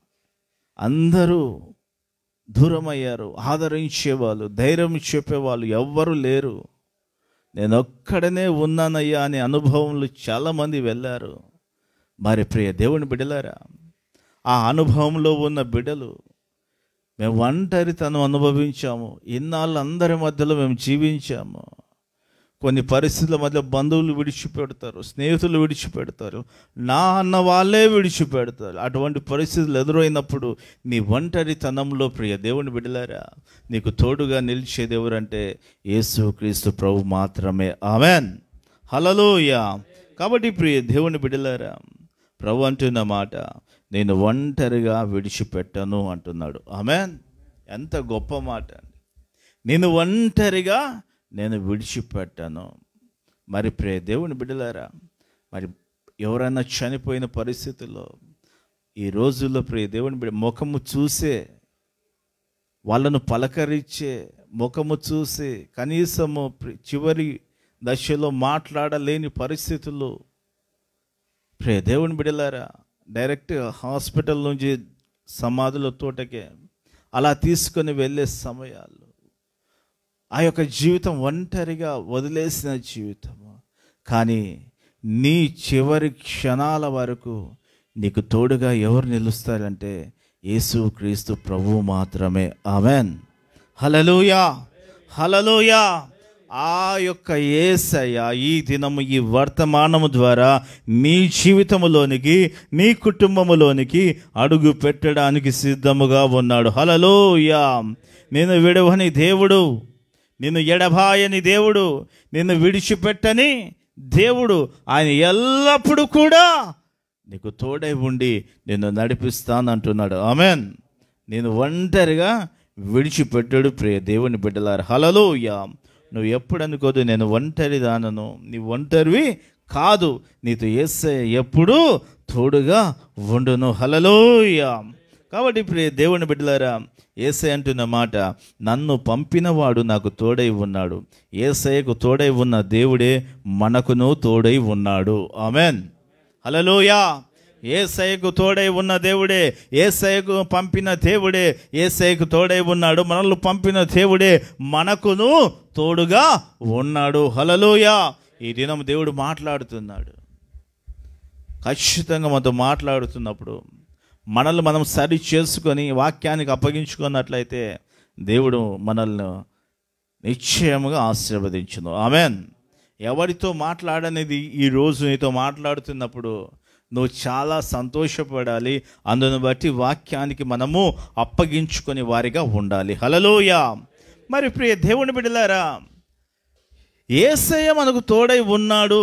S1: అందరూ దూరమయ్యారు ఆదరించేవాళ్ళు ధైర్యం చెప్పేవాళ్ళు ఎవ్వరూ లేరు నేను ఒక్కడనే ఉన్నానయ్యా అనే అనుభవంలో చాలామంది వెళ్ళారు మరి ప్రియ దేవుని బిడ్డలారా ఆ అనుభవంలో ఉన్న బిడ్డలు మేము ఒంటరితనం అనుభవించాము ఇన్నాళ్ళు అందరి మధ్యలో మేము జీవించాము కొన్ని పరిస్థితుల మధ్య బంధువులు విడిచిపెడతారు స్నేహితులు విడిచిపెడతారు నా అన్న వాళ్ళే విడిచిపెడతారు అటువంటి పరిస్థితులు ఎదురైనప్పుడు నీ ఒంటరితనంలో ప్రియ దేవుని బిడ్డలారా నీకు తోడుగా నిలిచేది ఎవరంటే యేసు క్రీస్తు ప్రభు మాత్రమే ఆమెన్ హలలోయ కాబట్టి ప్రియ దేవుని బిడ్డలారా ప్రభు అంటున్న మాట నేను ఒంటరిగా విడిచిపెట్టను అంటున్నాడు ఆమెన్ ఎంత గొప్ప మాట అండి నేను ఒంటరిగా నేను విడిచిపెట్టాను మరి ప్రే దేవుని బిడ్డలారా మరి ఎవరైనా చనిపోయిన పరిస్థితుల్లో ఈ రోజుల్లో ప్రియ దేవుని బిడ్డ ముఖము చూసే వాళ్ళను పలకరించే ముఖము చూసి కనీసము ప్రి- చివరి దశలో మాట్లాడలేని పరిస్థితుల్లో ప్రే దేవుని బిడలారా డైరెక్ట్ హాస్పిటల్ నుంచి సమాధుల తోటకే అలా తీసుకొని వెళ్ళే సమయాలు ఆ యొక్క జీవితం ఒంటరిగా వదిలేసిన జీవితము కానీ నీ చివరి క్షణాల వరకు నీకు తోడుగా ఎవరు నిలుస్తారంటే యేసు క్రీస్తు ప్రభువు మాత్రమే ఆమెన్ హలలుయా హలలుయా ఆ యొక్క ఏసయ్య ఈ దినము ఈ వర్తమానము ద్వారా నీ జీవితములోనికి నీ కుటుంబములోనికి అడుగు పెట్టడానికి సిద్ధముగా ఉన్నాడు హలలోయా నేను విడవని దేవుడు నిన్ను ఎడబాయని దేవుడు నిన్ను విడిచిపెట్టని దేవుడు ఆయన ఎల్లప్పుడూ కూడా నీకు తోడై ఉండి నిన్ను నడిపిస్తానంటున్నాడు ఆమెన్ నేను ఒంటరిగా విడిచిపెట్టాడు ప్రియ దేవుని బిడ్డలారు హలలోయ నువ్వు ఎప్పుడు అనుకోదు నేను ఒంటరి దానను నీ ఒంటరివి కాదు నీతో ఏసే ఎప్పుడూ తోడుగా ఉండును హలలోయ కాబట్టి ప్రియ దేవుని బిడ్డలారా ఏసై అంటున్న మాట నన్ను పంపినవాడు నాకు తోడై ఉన్నాడు ఏసయ్యకు తోడై ఉన్న దేవుడే మనకును తోడై ఉన్నాడు ఆమెన్ హలలోయా ఏసయ్యకు తోడై ఉన్న దేవుడే ఏసయ్యకు పంపిన దేవుడే ఏసయ్యకు తోడై ఉన్నాడు మనల్ని పంపిన దేవుడే మనకును తోడుగా ఉన్నాడు హలలోయ ఈ దినం దేవుడు మాట్లాడుతున్నాడు ఖచ్చితంగా మనతో మాట్లాడుతున్నప్పుడు మనల్ని మనం సరి చేసుకొని వాక్యానికి అప్పగించుకున్నట్లయితే దేవుడు మనల్ని నిశ్చయముగా ఆశీర్వదించును ఆమెన్ ఎవరితో మాట్లాడనేది ఈ రోజు నీతో మాట్లాడుతున్నప్పుడు నువ్వు చాలా సంతోషపడాలి అందును బట్టి వాక్యానికి మనము అప్పగించుకొని వారిగా ఉండాలి హలలోయ మరి ప్రియ దేవుని బిడ్డలారా ఏసయ్య మనకు తోడై ఉన్నాడు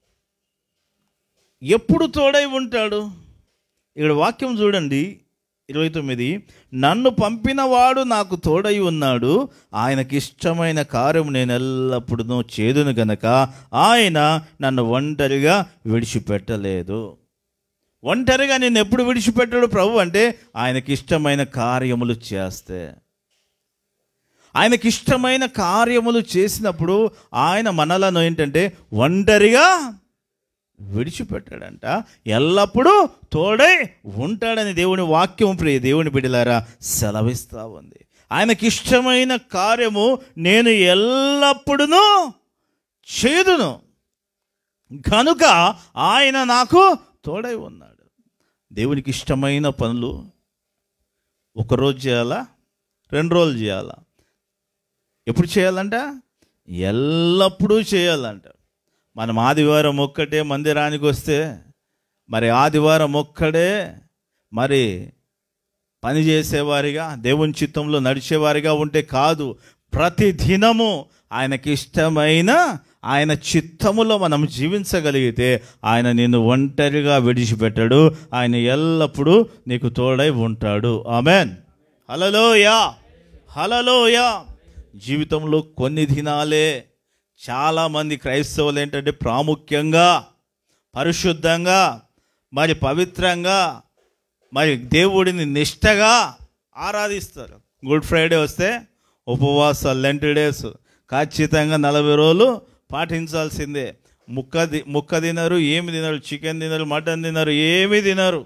S1: ఎప్పుడు తోడై ఉంటాడు ఇక్కడ వాక్యం చూడండి ఇరవై తొమ్మిది నన్ను పంపినవాడు నాకు తోడై ఉన్నాడు ఆయనకి ఇష్టమైన కార్యం నేను ఎల్లప్పుడూ చేదును గనక ఆయన నన్ను ఒంటరిగా విడిచిపెట్టలేదు ఒంటరిగా నేను ఎప్పుడు విడిచిపెట్టాడు ప్రభు అంటే ఆయనకి ఇష్టమైన కార్యములు చేస్తే ఆయనకి ఇష్టమైన కార్యములు చేసినప్పుడు ఆయన మనలను ఏంటంటే ఒంటరిగా విడిచిపెట్టాడంట ఎల్లప్పుడూ తోడై ఉంటాడని దేవుని వాక్యం ప్రియ దేవుని బిడ్డలారా సెలవిస్తా ఉంది ఆయనకి ఇష్టమైన కార్యము నేను ఎల్లప్పుడూ చేదును కనుక ఆయన నాకు తోడై ఉన్నాడు దేవునికి ఇష్టమైన పనులు ఒకరోజు చేయాలా రెండు రోజులు చేయాలా ఎప్పుడు చేయాలంట ఎల్లప్పుడూ చేయాలంట మనం ఆదివారం ఒక్కటే మందిరానికి వస్తే మరి ఆదివారం ఒక్కడే మరి పని చేసేవారిగా దేవుని చిత్తంలో నడిచేవారిగా ఉంటే కాదు ప్రతి దినము ఆయనకి ఇష్టమైన ఆయన చిత్తములో మనం జీవించగలిగితే ఆయన నిన్ను ఒంటరిగా విడిచిపెట్టాడు ఆయన ఎల్లప్పుడూ నీకు తోడై ఉంటాడు ఆమెన్ హలలోయా హలలోయా జీవితంలో కొన్ని దినాలే చాలామంది క్రైస్తవులు ఏంటంటే ప్రాముఖ్యంగా పరిశుద్ధంగా మరి పవిత్రంగా మరి దేవుడిని నిష్టగా ఆరాధిస్తారు గుడ్ ఫ్రైడే వస్తే ఉపవాసాలు లెంట్ డేస్ ఖచ్చితంగా నలభై రోజులు పాటించాల్సిందే ముక్క ది ముక్క తినరు ఏమి తినరు చికెన్ తినరు మటన్ తినరు ఏమి తినరు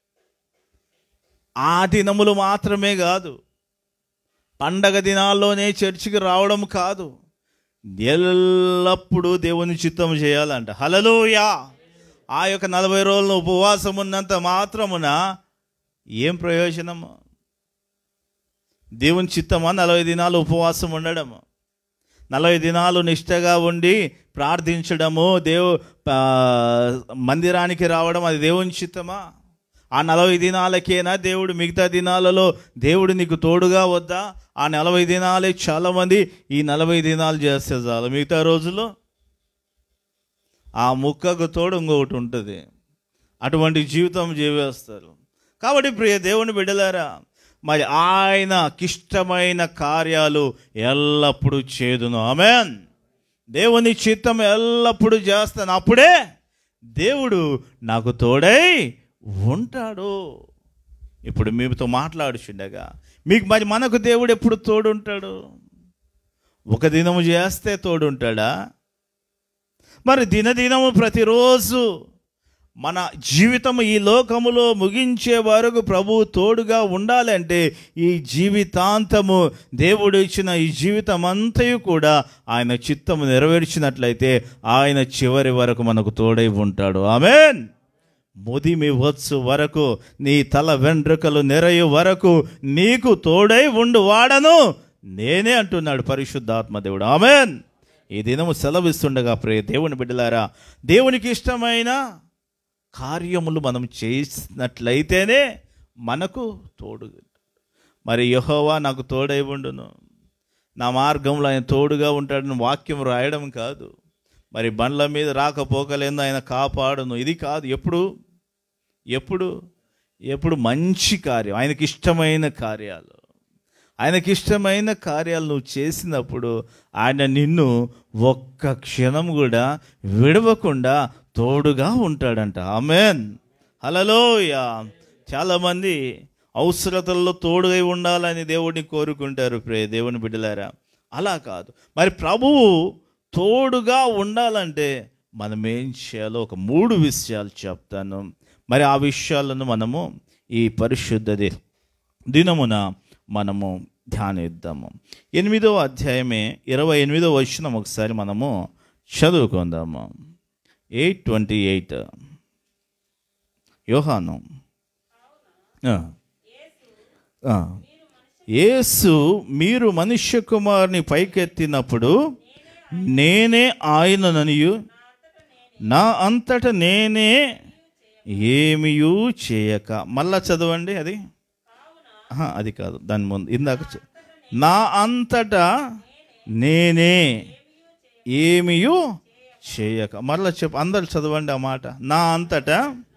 S1: ఆ దినములు మాత్రమే కాదు పండగ దినాల్లోనే చర్చికి రావడం కాదు ఎల్లప్పుడూ దేవుని చిత్తం చేయాలంట హలలోయా ఆ యొక్క నలభై రోజులు ఉపవాసం ఉన్నంత మాత్రమున ఏం ప్రయోజనం దేవుని చిత్తమా నలభై దినాలు ఉపవాసం ఉండడం నలభై దినాలు నిష్టగా ఉండి ప్రార్థించడము దేవు ఆ, మందిరానికి రావడం అది దేవుని చిత్తమా ఆ నలభై దినాలకేనా దేవుడు మిగతా దినాలలో దేవుడు నీకు తోడుగా వద్దా ఆ నలభై దినాలే చాలామంది ఈ నలభై దినాలు చేస్తే చాలు మిగతా రోజుల్లో ఆ ముక్కకు తోడు ఇంకొకటి ఉంటుంది అటువంటి జీవితం జీవేస్తారు కాబట్టి ప్రియ దేవుని బిడ్డలారా మరి ఆయనకిష్టమైన కార్యాలు ఎల్లప్పుడూ చేదును ఆమెన్ దేవుని చిత్తం ఎల్లప్పుడూ చేస్తాను అప్పుడే దేవుడు నాకు తోడై ఉంటాడు ఇప్పుడు మీతో మాట్లాడుచుండగా మీకు మరి మనకు దేవుడు ఎప్పుడు తోడుంటాడు ఒక దినము చేస్తే తోడుంటాడా మరి దినదినము ప్రతిరోజు మన జీవితం ఈ లోకములో ముగించే వరకు ప్రభు తోడుగా ఉండాలంటే ఈ జీవితాంతము దేవుడు ఇచ్చిన ఈ జీవితం అంతయు కూడా ఆయన చిత్తము నెరవేర్చినట్లయితే ఆయన చివరి వరకు మనకు తోడై ఉంటాడు ఆమెన్ ముదిమి వచ్చు వరకు నీ తల వెంట్రుకలు నెరయు వరకు నీకు తోడై ఉండు వాడను నేనే అంటున్నాడు పరిశుద్ధాత్మ దేవుడు ఆమెన్ ఈ దినము సెలవిస్తుండగా ప్రియ దేవుని బిడ్డలారా దేవునికి ఇష్టమైన కార్యములు మనం చేసినట్లయితేనే మనకు తోడు మరి యెహోవా నాకు తోడై ఉండును నా మార్గంలో ఆయన తోడుగా ఉంటాడని వాక్యం రాయడం కాదు మరి బండ్ల మీద రాకపోకలేదు ఆయన కాపాడును ఇది కాదు ఎప్పుడు ఎప్పుడు ఎప్పుడు మంచి కార్యం ఆయనకి ఇష్టమైన కార్యాలు ఆయనకి ఇష్టమైన కార్యాలు నువ్వు చేసినప్పుడు ఆయన నిన్ను ఒక్క క్షణం కూడా విడవకుండా తోడుగా ఉంటాడంట ఆమెన్ హలలోయ చాలామంది అవసరతల్లో తోడుగా ఉండాలని దేవుడిని కోరుకుంటారు ప్రే దేవుని బిడ్డలారా అలా కాదు మరి ప్రభువు తోడుగా ఉండాలంటే మనం ఏం చేయాలో ఒక మూడు విషయాలు చెప్తాను మరి ఆ విషయాలను మనము ఈ పరిశుద్ధ ది- దినమున మనము ధ్యానిద్దాము ఎనిమిదో అధ్యాయమే ఇరవై ఎనిమిదో వచ్చిన ఒకసారి మనము చదువుకుందాము ఎయిట్ ట్వంటీ ఎయిట్ యోహాను ఆ. ఆ. యేసు మీరు మనుష్య కుమారుని పైకెత్తినప్పుడు నేనే ఆయనననియు నా అంతట నేనే ఏమియూ చేయక మళ్ళా చదవండి అది ఆహా, అది కాదు దాని ముందు ఇందాక చ- నా అంతటా నేనే ఏమియూ చేయక మళ్ళా చెప్పు అందరు చదవండి ఆ మాట నా అంతటా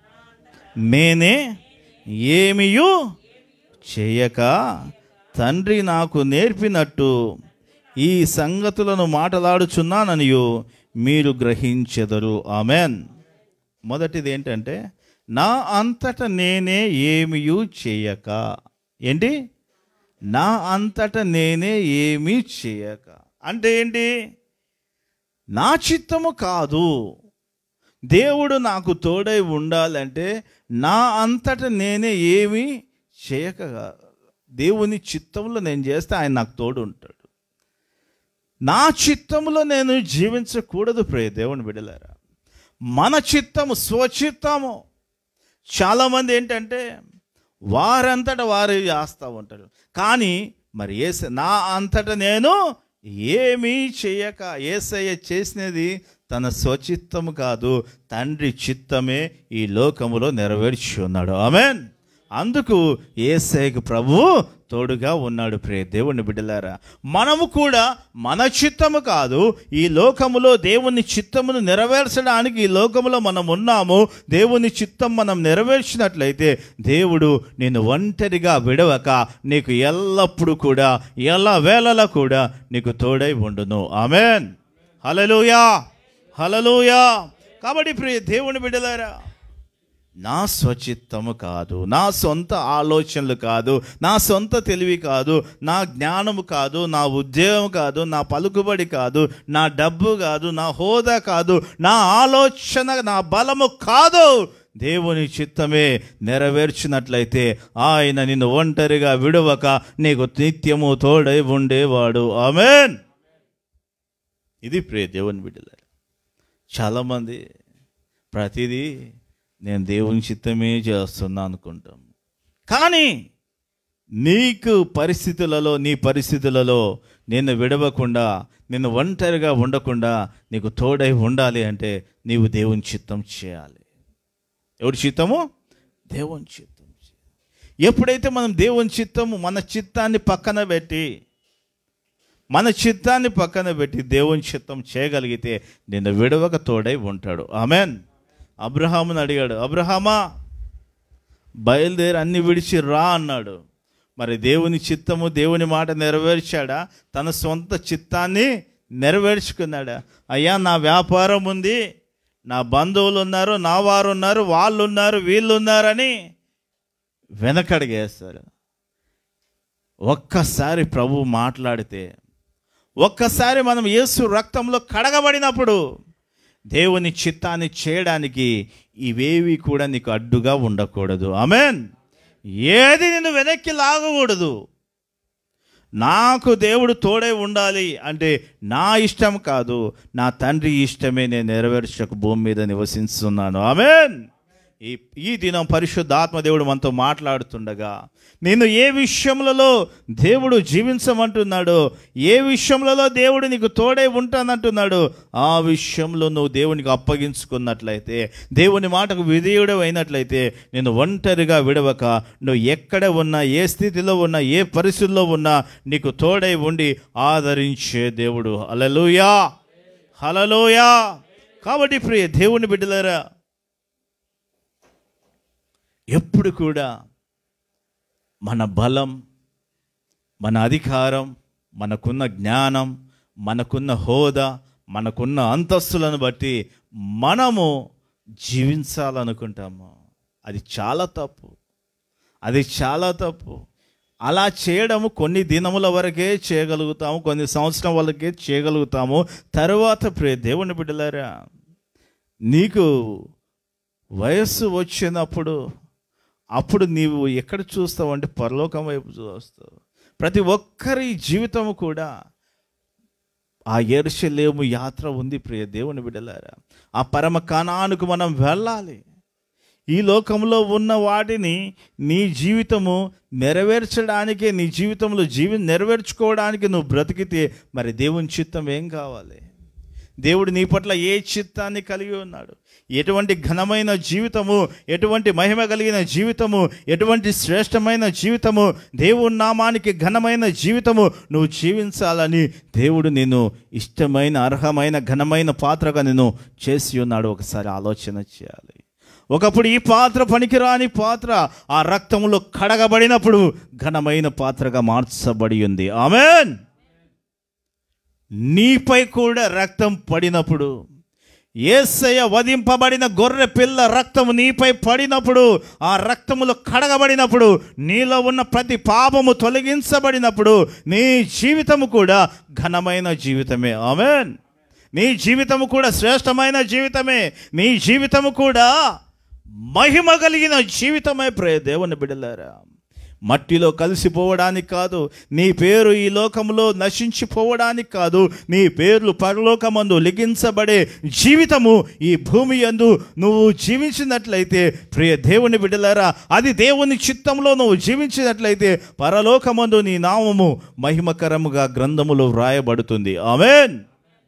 S1: నేనే ఏమియూ చేయక తండ్రి నాకు నేర్పినట్టు ఈ సంగతులను మాటలాడుచున్నాననియు మీరు గ్రహించెదరు ఆమెన్ మొదటిది ఏంటంటే నా అంతట నేనే ఏమియూ చేయక ఏంటి నా అంతట నేనే ఏమీ చేయక అంటే ఏంటి నా చిత్తము కాదు దేవుడు నాకు తోడై ఉండాలంటే నా అంతట నేనే ఏమీ చేయక దేవుని చిత్తంలో నేను చేస్తే ఆయన నాకు తోడు ఉంటాడు నా చిత్తంలో నేను జీవించకూడదు ప్రియ దేవుని బిడలారా మన చిత్తము స్వచిత్తము చాలామంది ఏంటంటే వారంతట వారు చేస్తూ ఉంటారు కానీ మరి ఏస నా అంతట నేను ఏమీ చేయక ఏసయ్య చేసినది తన స్వచిత్తము కాదు తండ్రి చిత్తమే ఈ లోకములో నెరవేర్చి ఉన్నాడు ఆమెన్ అందుకు ఏసైకి ప్రభువు తోడుగా ఉన్నాడు ప్రే దేవుని బిడ్డలారా మనము కూడా మన చిత్తము కాదు ఈ లోకములో దేవుని చిత్తమును నెరవేర్చడానికి ఈ లోకములో మనం ఉన్నాము దేవుని చిత్తం మనం నెరవేర్చినట్లయితే దేవుడు నేను ఒంటరిగా విడవక నీకు ఎల్లప్పుడూ కూడా ఎలా వేళలా కూడా నీకు తోడై ఉండును ఆమెన్ హలలుయా హలలుయా కాబట్టి ప్రియ దేవుని బిడ్డలారా నా స్వచిత్తము కాదు నా సొంత ఆలోచనలు కాదు నా సొంత తెలివి కాదు నా జ్ఞానము కాదు నా ఉద్యోగం కాదు నా పలుకుబడి కాదు నా డబ్బు కాదు నా హోదా కాదు నా ఆలోచన నా బలము కాదు దేవుని చిత్తమే నెరవేర్చినట్లయితే ఆయన నిన్ను ఒంటరిగా విడవక నీకు నిత్యము తోడై ఉండేవాడు ఆమెన్ ఇది ప్రే దేవుని బిడ్డలారు చాలామంది ప్రతిదీ నేను దేవుని చిత్తమే చేస్తున్నా అనుకుంటాం కానీ నీకు పరిస్థితులలో నీ పరిస్థితులలో నిన్ను విడవకుండా నిన్ను ఒంటరిగా ఉండకుండా నీకు తోడై ఉండాలి అంటే నీవు దేవుని చిత్తం చేయాలి ఎవరి చిత్తము దేవుని చిత్తం చేయాలి. ఎప్పుడైతే మనం దేవుని చిత్తము మన చిత్తాన్ని పక్కన పెట్టి మన చిత్తాన్ని పక్కన పెట్టి దేవుని చిత్తం చేయగలిగితే నిన్ను విడవక తోడై ఉంటాడు ఆమెన్ అబ్రహాముని అడిగాడు అబ్రహామా బయలుదేరి అన్ని విడిచి రా అన్నాడు మరి దేవుని చిత్తము దేవుని మాట నెరవేర్చాడా తన సొంత చిత్తాన్ని నెరవేర్చుకున్నాడా అయ్యా నా వ్యాపారం ఉంది నా బంధువులు ఉన్నారు నా వారు ఉన్నారు వాళ్ళు ఉన్నారు వీళ్ళు ఉన్నారని వెనకడిగేస్తారు ఒక్కసారి ప్రభు మాట్లాడితే ఒక్కసారి మనం యేసు రక్తంలో కడగబడినప్పుడు దేవుని చిత్తాన్ని చేయడానికి ఇవేవి కూడా నీకు అడ్డుగా ఉండకూడదు ఆమెన్ ఏది నిన్ను వెనక్కి లాగకూడదు నాకు దేవుడు తోడే ఉండాలి అంటే నా ఇష్టం కాదు నా తండ్రి ఇష్టమే నేను నెరవేర్చక భూమి మీద నివసిస్తున్నాను ఆమెన్ ఈ ఈ దినం పరిశుద్ధాత్మ దేవుడు మనతో మాట్లాడుతుండగా నేను ఏ విషయములలో దేవుడు జీవించమంటున్నాడో ఏ విషయములలో దేవుడు నీకు తోడే ఉంటానంటున్నాడు ఆ విషయంలో నువ్వు దేవునికి అప్పగించుకున్నట్లయితే దేవుని మాటకు విధేయుడు అయినట్లయితే నేను ఒంటరిగా విడవక నువ్వు ఎక్కడ ఉన్నా ఏ స్థితిలో ఉన్నా ఏ పరిస్థితుల్లో ఉన్నా నీకు తోడై ఉండి ఆదరించే దేవుడు హలలుయా హలలోయా కాబట్టి ప్రియ దేవుని బిడ్డలారా ఎప్పుడు కూడా మన బలం మన అధికారం మనకున్న జ్ఞానం మనకున్న హోదా మనకున్న అంతస్తులను బట్టి మనము జీవించాలనుకుంటాము అది చాలా తప్పు అది చాలా తప్పు అలా చేయడము కొన్ని దినముల వరకే చేయగలుగుతాము కొన్ని సంవత్సరం వరకే చేయగలుగుతాము తర్వాత ప్రే దేవుని బిడ్డలారా నీకు వయస్సు వచ్చినప్పుడు అప్పుడు నీవు ఎక్కడ చూస్తావు అంటే పరలోకం వైపు చూస్తావు ప్రతి ఒక్కరి జీవితము కూడా ఆ ఎరుషలేము యాత్ర ఉంది ప్రియ దేవుని బిడ్డలారా ఆ పరమ కానానికి మనం వెళ్ళాలి ఈ లోకంలో ఉన్న వాటిని నీ జీవితము నెరవేర్చడానికే నీ జీవితంలో జీవి నెరవేర్చుకోవడానికి నువ్వు బ్రతికితే మరి దేవుని చిత్తం ఏం కావాలి దేవుడు నీ పట్ల ఏ చిత్తాన్ని కలిగి ఉన్నాడు ఎటువంటి ఘనమైన జీవితము ఎటువంటి మహిమ కలిగిన జీవితము ఎటువంటి శ్రేష్టమైన జీవితము దేవుని నామానికి ఘనమైన జీవితము నువ్వు జీవించాలని దేవుడు నేను ఇష్టమైన అర్హమైన ఘనమైన పాత్రగా నేను చేసి ఉన్నాడు ఒకసారి ఆలోచన చేయాలి ఒకప్పుడు ఈ పాత్ర పనికిరాని పాత్ర ఆ రక్తంలో కడగబడినప్పుడు ఘనమైన పాత్రగా మార్చబడి ఉంది ఆమెన్ నీపై కూడా రక్తం పడినప్పుడు ఏసయ్య వధింపబడిన గొర్రె పిల్ల రక్తము నీపై పడినప్పుడు ఆ రక్తములో కడగబడినప్పుడు నీలో ఉన్న ప్రతి పాపము తొలగించబడినప్పుడు నీ జీవితము కూడా ఘనమైన జీవితమే ఆమెన్ నీ జీవితము కూడా శ్రేష్టమైన జీవితమే నీ జీవితము కూడా మహిమ కలిగిన జీవితమే ప్రే దేవుని బిడలారా మట్టిలో కలిసిపోవడానికి కాదు నీ పేరు ఈ లోకంలో నశించిపోవడానికి కాదు నీ పేర్లు పరలోకమందు లిఖించబడే జీవితము ఈ భూమి యందు నువ్వు జీవించినట్లయితే ప్రియ దేవుని బిడ్డలారా అది దేవుని చిత్తంలో నువ్వు జీవించినట్లయితే పరలోకమందు నీ నామము మహిమకరముగా గ్రంథములో వ్రాయబడుతుంది ఆమెన్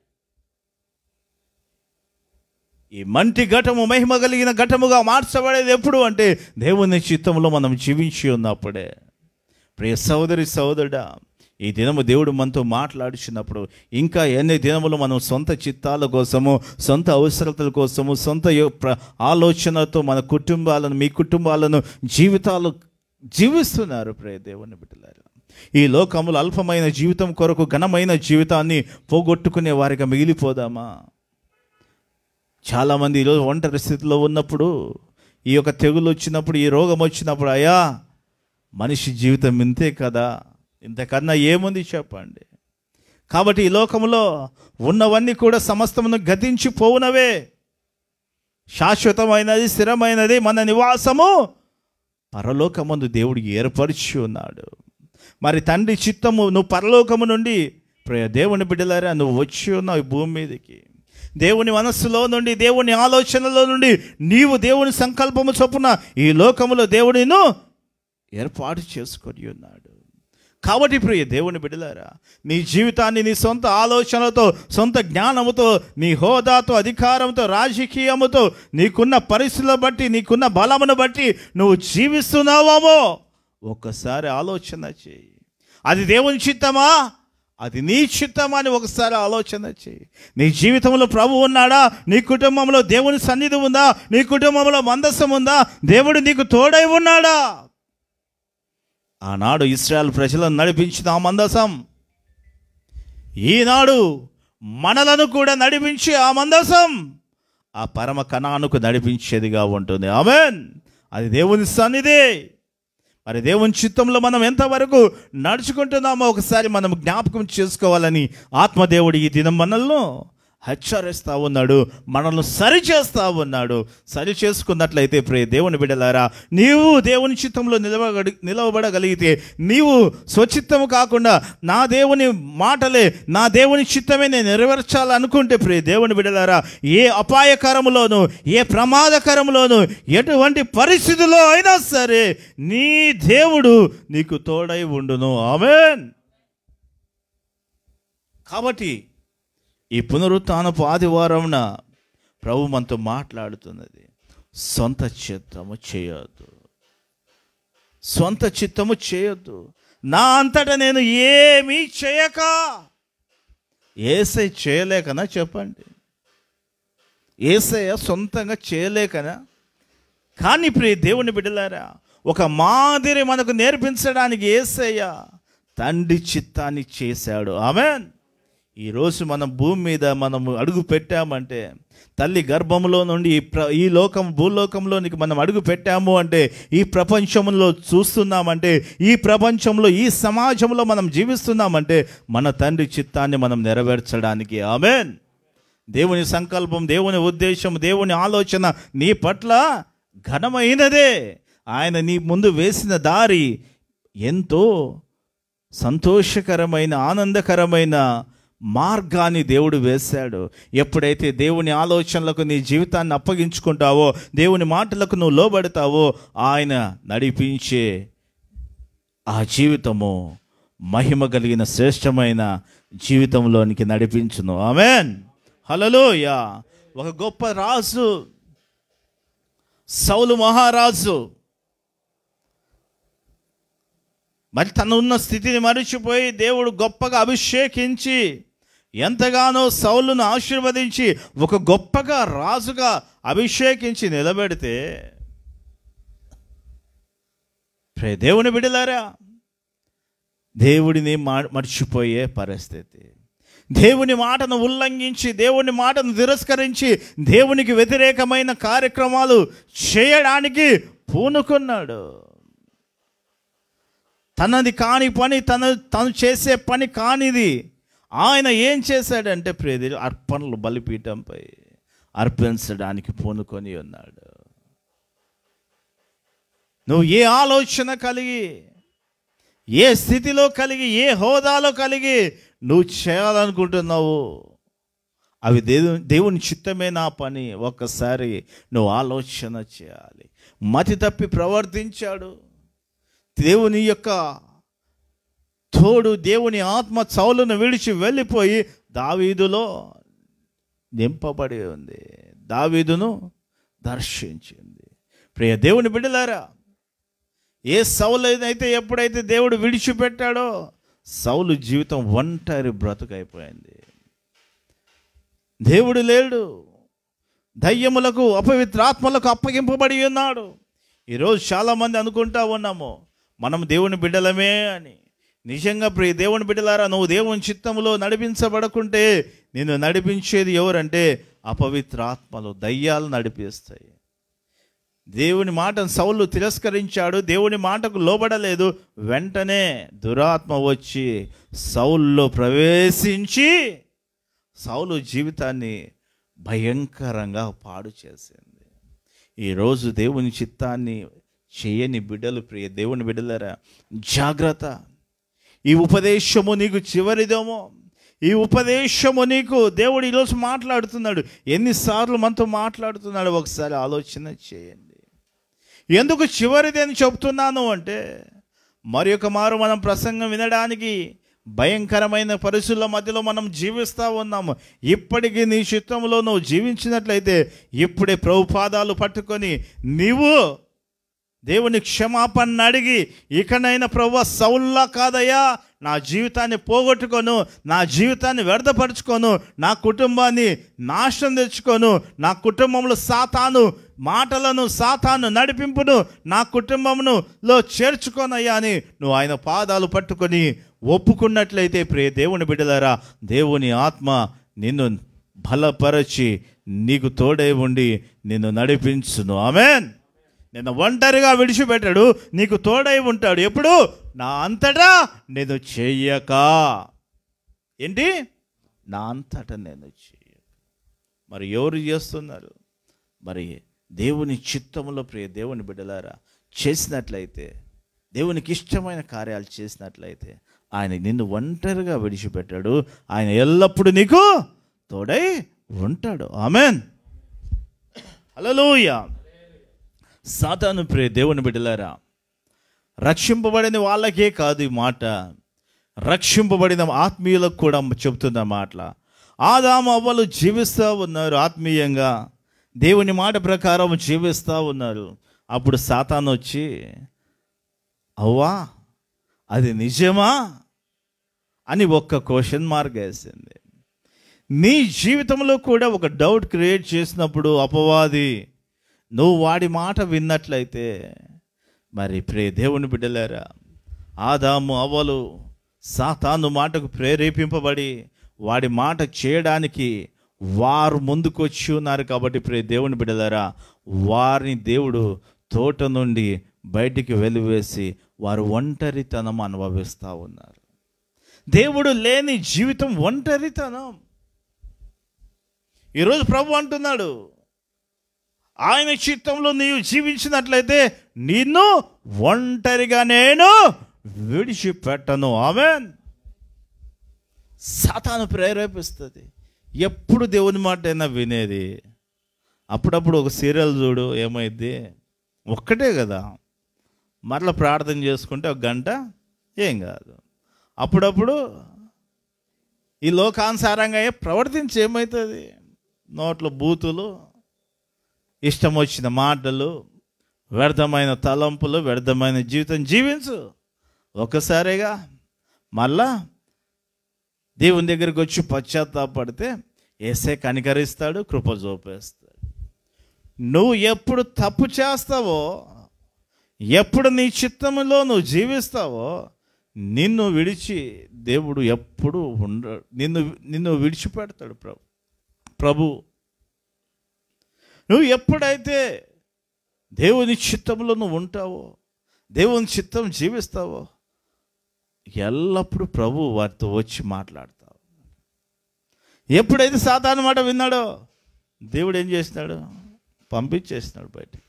S1: ఈ మంటి ఘటము మహిమ కలిగిన ఘటముగా మార్చబడేది ఎప్పుడు అంటే దేవుని చిత్తంలో మనం జీవించి ఉన్నప్పుడే ప్రియ సోదరి సోదరుడా ఈ దినము దేవుడు మనతో మాట్లాడుచున్నప్పుడు ఇంకా ఎన్ని దినములు మనం సొంత చిత్తాల కోసము సొంత అవసరతల కోసము సొంత యో- ప్ర- ఆలోచనతో మన కుటుంబాలను మీ కుటుంబాలను జీవితాలు జీవిస్తున్నారు ప్రియ దేవుని బిడ్డలారా ఈ లోకములు అల్పమైన జీవితం కొరకు ఘనమైన జీవితాన్ని పోగొట్టుకునే వారిగా మిగిలిపోదామా చాలామంది ఈరోజు ఒంటరి స్థితిలో ఉన్నప్పుడు ఈ యొక్క తెగులు వచ్చినప్పుడు ఈ రోగం వచ్చినప్పుడు అయ్యా మనిషి జీవితం ఇంతే కదా ఇంతకన్నా ఏముంది చెప్పండి కాబట్టి ఈ లోకంలో ఉన్నవన్నీ కూడా సమస్తమును గతించిపోవునవే శాశ్వతమైనది స్థిరమైనది మన నివాసము పరలోకమందు దేవుడు ఏర్పరిచి ఉన్నాడు మరి తండ్రి చిత్తము నువ్వు పరలోకము నుండి ప్రియ దేవుని బిడ్డలారా నువ్వు వచ్చి ఉన్నావు ఈ భూమి మీదకి దేవుని మనస్సులో నుండి దేవుని ఆలోచనలో నుండి నీవు దేవుని సంకల్పము చొప్పున ఈ లోకములో దేవుడిను ఏర్పాటు చేసుకొని ఉన్నాడు కాబట్టి ప్రియ దేవుని బిడ్డలారా నీ జీవితాన్ని నీ సొంత ఆలోచనలతో సొంత జ్ఞానముతో నీ హోదాతో అధికారంతో రాజకీయముతో నీకున్న పరిస్థితుల బట్టి నీకున్న బలమును బట్టి నువ్వు జీవిస్తున్నావేమో ఒక్కసారి ఆలోచన చేయి అది దేవుని చిత్తమా అది నీ చిత్తమా అని ఒకసారి ఆలోచన చేయి నీ జీవితంలో ప్రభు ఉన్నాడా నీ కుటుంబంలో దేవుని సన్నిధి ఉందా నీ కుటుంబంలో మందస్సం ఉందా దేవుడు నీకు తోడై ఉన్నాడా ఆనాడు ఇస్రాయల్ ప్రజలను నడిపించిన ఆ మందసం ఈనాడు మనలను కూడా నడిపించి ఆ మందసం ఆ పరమ కణానుకు నడిపించేదిగా ఉంటుంది ఆమెన్ అది దేవుని సన్నిధి మరి దేవుని చిత్తంలో మనం ఎంతవరకు నడుచుకుంటున్నామో ఒకసారి మనం జ్ఞాపకం చేసుకోవాలని ఆత్మదేవుడు ఈ దినం మనల్ని హెచ్చరిస్తా ఉన్నాడు మనల్ని సరి చేస్తా ఉన్నాడు సరి చేసుకున్నట్లయితే ప్రే దేవుని బిడ్డలారా నీవు దేవుని చిత్తంలో నిలవగడి నిలవబడగలిగితే నీవు స్వచిత్తము కాకుండా నా దేవుని మాటలే నా దేవుని చిత్తమే నేను నెరవేర్చాలనుకుంటే ప్రే దేవుని బిడ్డలారా ఏ అపాయకరములోను ఏ ప్రమాదకరములోను ఎటువంటి పరిస్థితిలో అయినా సరే నీ దేవుడు నీకు తోడై ఉండును ఆమెన్ కాబట్టి ఈ పునరుత్నపు ఆదివారంన ప్రభు మనతో మాట్లాడుతున్నది సొంత చిత్తము చేయొద్దు సొంత చిత్తము చేయొద్దు నా అంతటా నేను ఏమీ చేయక ఏసై చేయలేకనా చెప్పండి ఏసయ్య సొంతంగా చేయలేకనా కానీ ప్రియ దేవుని బిడ్డలారా ఒక మాదిరి మనకు నేర్పించడానికి ఏసయ్య తండ్రి చిత్తాన్ని చేశాడు ఆమెన్ ఈరోజు మనం భూమి మీద మనం అడుగు పెట్టామంటే తల్లి గర్భంలో నుండి ఈ ప్ర ఈ లోకం భూలోకంలోనికి మనం అడుగు పెట్టాము అంటే ఈ ప్రపంచంలో చూస్తున్నామంటే ఈ ప్రపంచంలో ఈ సమాజంలో మనం జీవిస్తున్నామంటే మన తండ్రి చిత్తాన్ని మనం నెరవేర్చడానికి ఆమెన్ దేవుని సంకల్పం దేవుని ఉద్దేశం దేవుని ఆలోచన నీ పట్ల ఘనమైనదే ఆయన నీ ముందు వేసిన దారి ఎంతో సంతోషకరమైన ఆనందకరమైన మార్గాన్ని దేవుడు వేశాడు ఎప్పుడైతే దేవుని ఆలోచనలకు నీ జీవితాన్ని అప్పగించుకుంటావో దేవుని మాటలకు నువ్వు లోబడతావో ఆయన నడిపించే ఆ జీవితము మహిమ కలిగిన శ్రేష్టమైన జీవితంలోనికి నడిపించును ఆమెన్ హలలోయ ఒక గొప్ప రాజు సౌలు మహారాజు మరి తను ఉన్న స్థితిని మరిచిపోయి దేవుడు గొప్పగా అభిషేకించి ఎంతగానో సౌలును ఆశీర్వదించి ఒక గొప్పగా రాజుగా అభిషేకించి నిలబెడితే ప్రే దేవుని బిడలారా దేవుడిని మా మర్చిపోయే పరిస్థితి దేవుని మాటను ఉల్లంఘించి దేవుని మాటను తిరస్కరించి దేవునికి వ్యతిరేకమైన కార్యక్రమాలు చేయడానికి పూనుకున్నాడు తనది కాని పని తన తను చేసే పని కానిది ఆయన ఏం చేశాడంటే ప్రేది అర్పణలు బలిపీఠంపై అర్పించడానికి పూనుకొని ఉన్నాడు నువ్వు ఏ ఆలోచన కలిగి ఏ స్థితిలో కలిగి ఏ హోదాలో కలిగి నువ్వు చేయాలనుకుంటున్నావు అవి దేవు దేవుని చిత్తమే నా పని ఒక్కసారి నువ్వు ఆలోచన చేయాలి మతి తప్పి ప్రవర్తించాడు దేవుని యొక్క తోడు దేవుని ఆత్మ చౌలను విడిచి వెళ్ళిపోయి దావీదులో నింపబడి ఉంది దావీదును దర్శించింది ప్రియ దేవుని బిడ్డలారా ఏ సౌలైతే ఎప్పుడైతే దేవుడు విడిచిపెట్టాడో సౌలు జీవితం ఒంటరి బ్రతుకైపోయింది దేవుడు లేడు దయ్యములకు అపవిత్రాత్మలకు అప్పగింపబడి ఉన్నాడు ఈరోజు చాలామంది అనుకుంటా ఉన్నాము మనం దేవుని బిడ్డలమే అని నిజంగా ప్రియ దేవుని బిడ్డలారా నువ్వు దేవుని చిత్తములో నడిపించబడకుంటే నిన్ను నడిపించేది ఎవరంటే అపవిత్రాత్మలు దయ్యాలు నడిపిస్తాయి దేవుని మాటను సౌలు తిరస్కరించాడు దేవుని మాటకు లోబడలేదు వెంటనే దురాత్మ వచ్చి సౌల్లో ప్రవేశించి సౌలు జీవితాన్ని భయంకరంగా పాడు చేసింది ఈరోజు దేవుని చిత్తాన్ని చేయని బిడ్డలు ప్రియ దేవుని బిడ్డలరా జాగ్రత్త ఈ ఉపదేశము నీకు చివరిదేమో ఈ ఉపదేశము నీకు దేవుడు ఈరోజు మాట్లాడుతున్నాడు ఎన్నిసార్లు మనతో మాట్లాడుతున్నాడు ఒకసారి ఆలోచన చేయండి ఎందుకు చివరిది అని చెప్తున్నాను అంటే మరి ఒక మారు మనం ప్రసంగం వినడానికి భయంకరమైన పరిస్థితుల మధ్యలో మనం జీవిస్తూ ఉన్నాము ఇప్పటికీ నీ చిత్తంలో నువ్వు జీవించినట్లయితే ఇప్పుడే ప్రభుపాదాలు పట్టుకొని నీవు దేవుని క్షమాపణ అడిగి ఇకనైనా ప్రభు సౌల్లా కాదయ్యా నా జీవితాన్ని పోగొట్టుకోను నా జీవితాన్ని వ్యర్థపరచుకోను నా కుటుంబాన్ని నాశనం తెచ్చుకోను నా కుటుంబంలో సాతాను మాటలను సాతాను నడిపింపును నా కుటుంబమును లో చేర్చుకోనయ్యా అని నువ్వు ఆయన పాదాలు పట్టుకొని ఒప్పుకున్నట్లయితే ప్రియ దేవుని బిడ్డలారా దేవుని ఆత్మ నిన్ను బలపరచి నీకు తోడై ఉండి నిన్ను నడిపించును ఆమెన్ నిన్ను ఒంటరిగా విడిచిపెట్టాడు నీకు తోడై ఉంటాడు ఎప్పుడు నా అంతటా నేను చెయ్యక ఏంటి నా అంతటా నేను చెయ్యక మరి ఎవరు చేస్తున్నారు మరి దేవుని చిత్తములో ప్రియ దేవుని బిడ్డలారా చేసినట్లయితే దేవునికి ఇష్టమైన కార్యాలు చేసినట్లయితే ఆయన నిన్ను ఒంటరిగా విడిచిపెట్టాడు ఆయన ఎల్లప్పుడూ నీకు తోడై ఉంటాడు ఆమెన్ హల్లెలూయా సాతాను ప్రే దేవుని బిడ్డలారా రక్షింపబడిన వాళ్ళకే కాదు ఈ మాట రక్షింపబడిన ఆత్మీయులకు కూడా చెబుతున్న మాటల ఆదాము అవ్వలు జీవిస్తూ ఉన్నారు ఆత్మీయంగా దేవుని మాట ప్రకారం జీవిస్తూ ఉన్నారు అప్పుడు సాతాను వచ్చి అవ్వా అది నిజమా అని ఒక్క క్వశ్చన్ మార్క్ వేసింది నీ జీవితంలో కూడా ఒక డౌట్ క్రియేట్ చేసినప్పుడు అపవాది నువ్వు వాడి మాట విన్నట్లయితే మరి ప్రే దేవుని బిడ్డలారా ఆదాము అవ్వలు సాతాను మాటకు ప్రేరేపింపబడి వాడి మాట చేయడానికి వారు ముందుకు వచ్చి ఉన్నారు కాబట్టి ప్రే దేవుని బిడ్డలారా వారిని దేవుడు తోట నుండి బయటికి వెలివేసి వారు ఒంటరితనం అనుభవిస్తూ ఉన్నారు దేవుడు లేని జీవితం ఒంటరితనం ఈరోజు ప్రభు అంటున్నాడు ఆయన చిత్తంలో నీవు జీవించినట్లయితే నిన్ను ఒంటరిగా నేను విడిచిపెట్టను ఆమెన్ సాతాను ప్రేరేపిస్తుంది ఎప్పుడు దేవుని మాట అయినా వినేది అప్పుడప్పుడు ఒక సీరియల్ చూడు ఏమైద్ది ఒక్కటే కదా మరలా ప్రార్థన చేసుకుంటే ఒక గంట ఏం కాదు అప్పుడప్పుడు ఈ లోకానుసారంగా ఏ ప్రవర్తించి ఏమవుతుంది నోట్లో బూతులు ఇష్టం వచ్చిన మాటలు వ్యర్థమైన తలంపులు వ్యర్థమైన జీవితం జీవించు ఒక్కసారిగా మళ్ళా దేవుని దగ్గరికి వచ్చి పశ్చాత్తాపడితే ఏసే కనికరిస్తాడు కృప చూపేస్తాడు నువ్వు ఎప్పుడు తప్పు చేస్తావో ఎప్పుడు నీ చిత్తములో నువ్వు జీవిస్తావో నిన్ను విడిచి దేవుడు ఎప్పుడు ఉండ నిన్ను నిన్ను విడిచిపెడతాడు ప్రభు ప్రభు నువ్వు ఎప్పుడైతే దేవుని చిత్తంలో నువ్వు ఉంటావో దేవుని చిత్తం జీవిస్తావో ఎల్లప్పుడూ ప్రభు వారితో వచ్చి మాట్లాడతావు ఎప్పుడైతే సాధారణ మాట విన్నాడో దేవుడు ఏం చేసినాడు పంపించేసినాడు బయటికి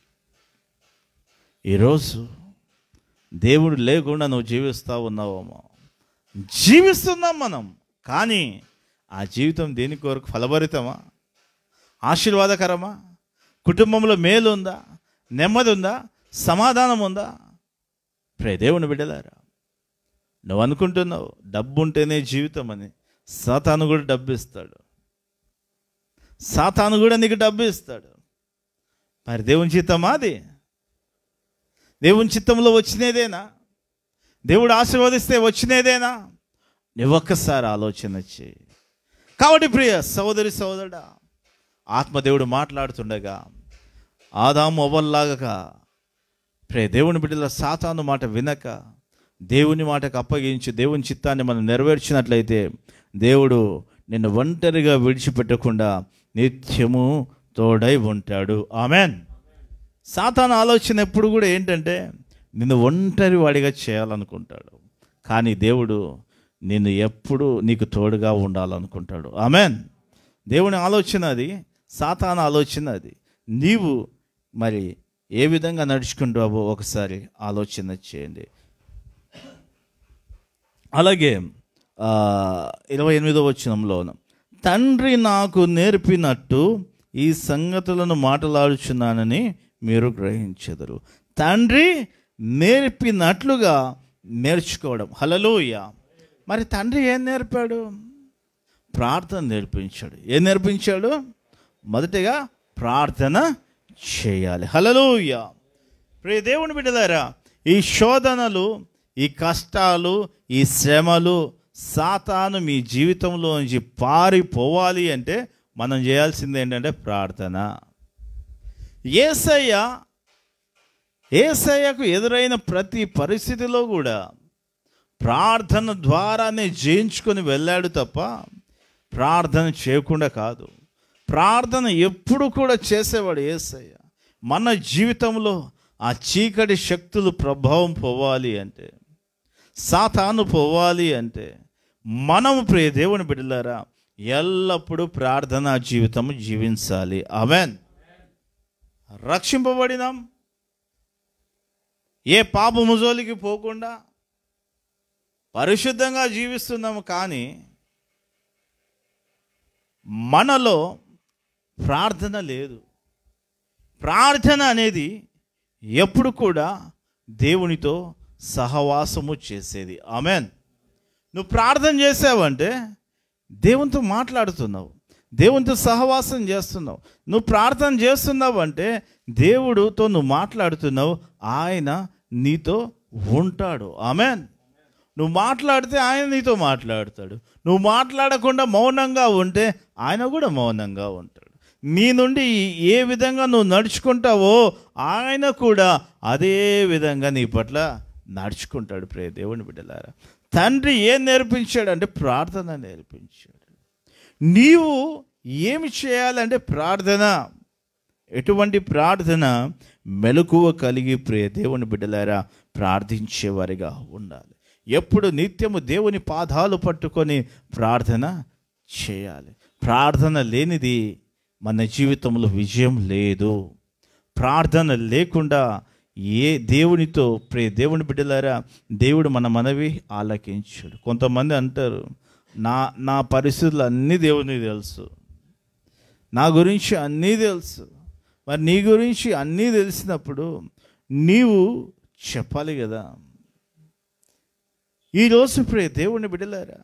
S1: ఈరోజు దేవుడు లేకుండా నువ్వు జీవిస్తా ఉన్నావేమో జీవిస్తున్నాం మనం కానీ ఆ జీవితం దేని కొరకు ఫలభరితమా ఆశీర్వాదకరమా కుటుంబంలో మేలు ఉందా నెమ్మది ఉందా సమాధానం ఉందా ప్రే దేవుని బిడ్డలారా నువ్వు అనుకుంటున్నావు డబ్బు ఉంటేనే జీవితం అని సాతాను కూడా డబ్బు ఇస్తాడు సాతాను కూడా నీకు డబ్బు ఇస్తాడు మరి దేవుని చిత్తమా అది దేవుని చిత్తంలో వచ్చినదేనా దేవుడు ఆశీర్వదిస్తే వచ్చినదేనా నువ్వు ఒక్కసారి ఆలోచన చేయి కాబట్టి ప్రియ సోదరి సోదరుడా ఆత్మదేవుడు మాట్లాడుతుండగా ఆదాము అవ్వల్లాగా ప్రే దేవుని బిడ్డల సాతాను మాట వినక దేవుని మాటకు అప్పగించి దేవుని చిత్తాన్ని మనం నెరవేర్చినట్లయితే దేవుడు నిన్ను ఒంటరిగా విడిచిపెట్టకుండా నిత్యము తోడై ఉంటాడు ఆమెన్ సాతాను ఆలోచన ఎప్పుడు కూడా ఏంటంటే నిన్ను ఒంటరి వాడిగా చేయాలనుకుంటాడు కానీ దేవుడు నిన్ను ఎప్పుడు నీకు తోడుగా ఉండాలనుకుంటాడు ఆమెన్ దేవుని ఆలోచన అది సాతాను ఆలోచన అది నీవు మరి ఏ విధంగా నడుచుకుంటావో ఒకసారి ఆలోచన చేయండి అలాగే ఆ, ఇరవై ఎనిమిదో వచనంలో తండ్రి నాకు నేర్పినట్టు ఈ సంగతులను మాట్లాడుచున్నానని మీరు గ్రహించెదరు తండ్రి నేర్పినట్లుగా నేర్చుకోవడం హలలోయ మరి తండ్రి ఏం నేర్పాడు ప్రార్థన నేర్పించాడు ఏం నేర్పించాడు మొదటిగా ప్రార్థన చేయాలి హలలోయ ప్రియ దేవుని బిడ్డలారా ఈ శోధనలు ఈ కష్టాలు ఈ శ్రమలు సాతాను మీ జీవితంలో నుంచి పారిపోవాలి అంటే మనం చేయాల్సింది ఏంటంటే ప్రార్థన ఏసయ్య ఏసయ్యకు ఎదురైన ప్రతి పరిస్థితిలో కూడా ప్రార్థన ద్వారానే జయించుకొని వెళ్ళాడు తప్ప ప్రార్థన చేయకుండా కాదు ప్రార్థన ఎప్పుడు కూడా చేసేవాడు ఏసయ్య మన జీవితంలో ఆ చీకటి శక్తులు ప్రభావం పోవాలి అంటే సాతాను పోవాలి అంటే మనము ప్రియ దేవుని బిడ్డలారా ఎల్లప్పుడూ ప్రార్థనా జీవితం జీవించాలి ఆమెన్ రక్షింపబడినాం ఏ పాపము జోలికి పోకుండా పరిశుద్ధంగా జీవిస్తున్నాము కానీ మనలో ప్రార్థన లేదు ప్రార్థన అనేది ఎప్పుడు కూడా దేవునితో సహవాసము చేసేది ఆమెన్ నువ్వు ప్రార్థన చేసావంటే దేవునితో మాట్లాడుతున్నావు దేవునితో సహవాసం చేస్తున్నావు నువ్వు ప్రార్థన చేస్తున్నావు అంటే దేవుడితో నువ్వు మాట్లాడుతున్నావు ఆయన నీతో ఉంటాడు ఆమెన్ నువ్వు మాట్లాడితే ఆయన నీతో మాట్లాడతాడు నువ్వు మాట్లాడకుండా మౌనంగా ఉంటే ఆయన కూడా మౌనంగా ఉంటాడు నీ నుండి ఏ విధంగా నువ్వు నడుచుకుంటావో ఆయన కూడా అదే విధంగా నీ పట్ల నడుచుకుంటాడు ప్రే దేవుని బిడ్డలారా తండ్రి ఏం నేర్పించాడు అంటే ప్రార్థన నేర్పించాడు నీవు ఏమి చేయాలంటే ప్రార్థన ఎటువంటి ప్రార్థన మెలకువ కలిగి ప్రియ దేవుని బిడ్డలారా ప్రార్థించేవారిగా ఉండాలి ఎప్పుడు నిత్యము దేవుని పాదాలు పట్టుకొని ప్రార్థన చేయాలి ప్రార్థన లేనిది మన జీవితంలో విజయం లేదు ప్రార్థన లేకుండా ఏ దేవునితో ప్రే దేవుని బిడ్డలారా దేవుడు మన మనవి ఆలకించాడు కొంతమంది అంటారు నా నా పరిస్థితులు అన్నీ దేవునికి తెలుసు నా గురించి అన్నీ తెలుసు మరి నీ గురించి అన్నీ తెలిసినప్పుడు నీవు చెప్పాలి కదా ఈరోజు ఇప్పుడు దేవుని బిడలారా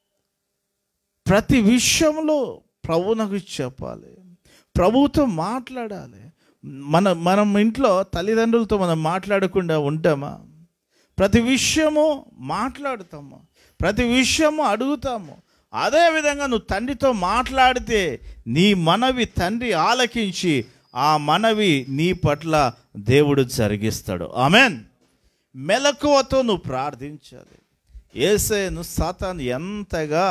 S1: ప్రతి విషయంలో ప్రభునకు చెప్పాలి ప్రభుతో మాట్లాడాలి మన మనం ఇంట్లో తల్లిదండ్రులతో మనం మాట్లాడకుండా ఉంటామా ప్రతి విషయము మాట్లాడుతాము ప్రతి విషయము అడుగుతాము అదే విధంగా నువ్వు తండ్రితో మాట్లాడితే నీ మనవి తండ్రి ఆలకించి ఆ మనవి నీ పట్ల దేవుడు జరిగిస్తాడు ఆమెన్ మెలకువతో నువ్వు ప్రార్థించాలి ఏసైను సాతాను ఎంతగా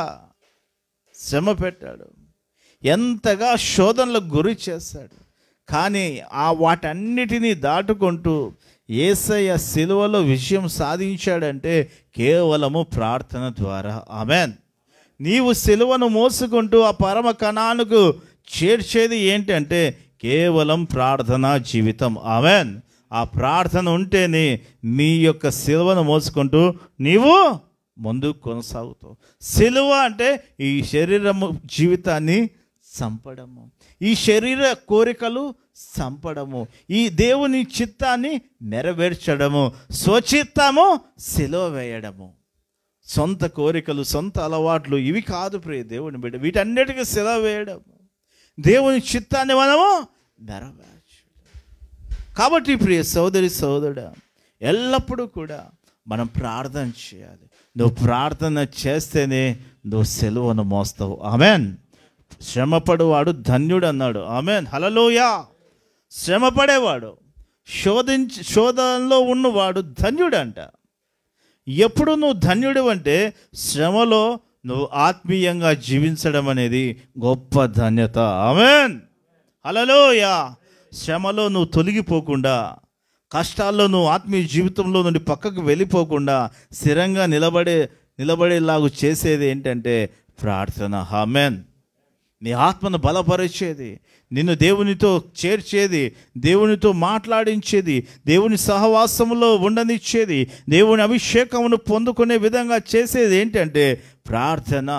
S1: శ్రమ పెట్టాడు ఎంతగా శోధనలకు గురి చేశాడు కానీ ఆ వాటన్నిటినీ దాటుకుంటూ ఏసయ్య సిలువలో విజయం సాధించాడంటే కేవలము ప్రార్థన ద్వారా ఆమెన్ నీవు సిలువను మోసుకుంటూ ఆ పరమ కణానికి చేర్చేది ఏంటంటే కేవలం ప్రార్థనా జీవితం ఆమెన్ ఆ ప్రార్థన ఉంటేనే నీ యొక్క సిలువను మోసుకుంటూ నీవు ముందుకు కొనసాగుతావు సిలువ అంటే ఈ శరీరము జీవితాన్ని చంపడము ఈ శరీర కోరికలు చంపడము ఈ దేవుని చిత్తాన్ని నెరవేర్చడము స్వచిత్తము సిలువ వేయడము సొంత కోరికలు సొంత అలవాట్లు ఇవి కాదు ప్రియ దేవుని బిడ్డ వీటన్నిటికీ సెలవు వేయడం దేవుని చిత్తాన్ని మనము నెరవేర్చు కాబట్టి ప్రియ సోదరి సోదరుడ ఎల్లప్పుడూ కూడా మనం ప్రార్థన చేయాలి నువ్వు ప్రార్థన చేస్తేనే నువ్వు సెలవును మోస్తావు ఆమెన్ శ్రమపడువాడు ధన్యుడు అన్నాడు ఆమెన్ హలలోయా శ్రమపడేవాడు శోధించి శోధనలో ఉన్నవాడు ధన్యుడు అంట ఎప్పుడు నువ్వు ధన్యుడు అంటే శ్రమలో నువ్వు ఆత్మీయంగా జీవించడం అనేది గొప్ప ధన్యత ఆమెన్ హలలోయా శ్రమలో నువ్వు తొలగిపోకుండా కష్టాల్లో నువ్వు ఆత్మీయ జీవితంలో నుండి పక్కకు వెళ్ళిపోకుండా స్థిరంగా నిలబడే నిలబడేలాగు చేసేది ఏంటంటే ప్రార్థన హామెన్ నీ ఆత్మను బలపరిచేది నిన్ను దేవునితో చేర్చేది దేవునితో మాట్లాడించేది దేవుని సహవాసములో ఉండనిచ్చేది దేవుని అభిషేకమును పొందుకునే విధంగా చేసేది ఏంటంటే ప్రార్థన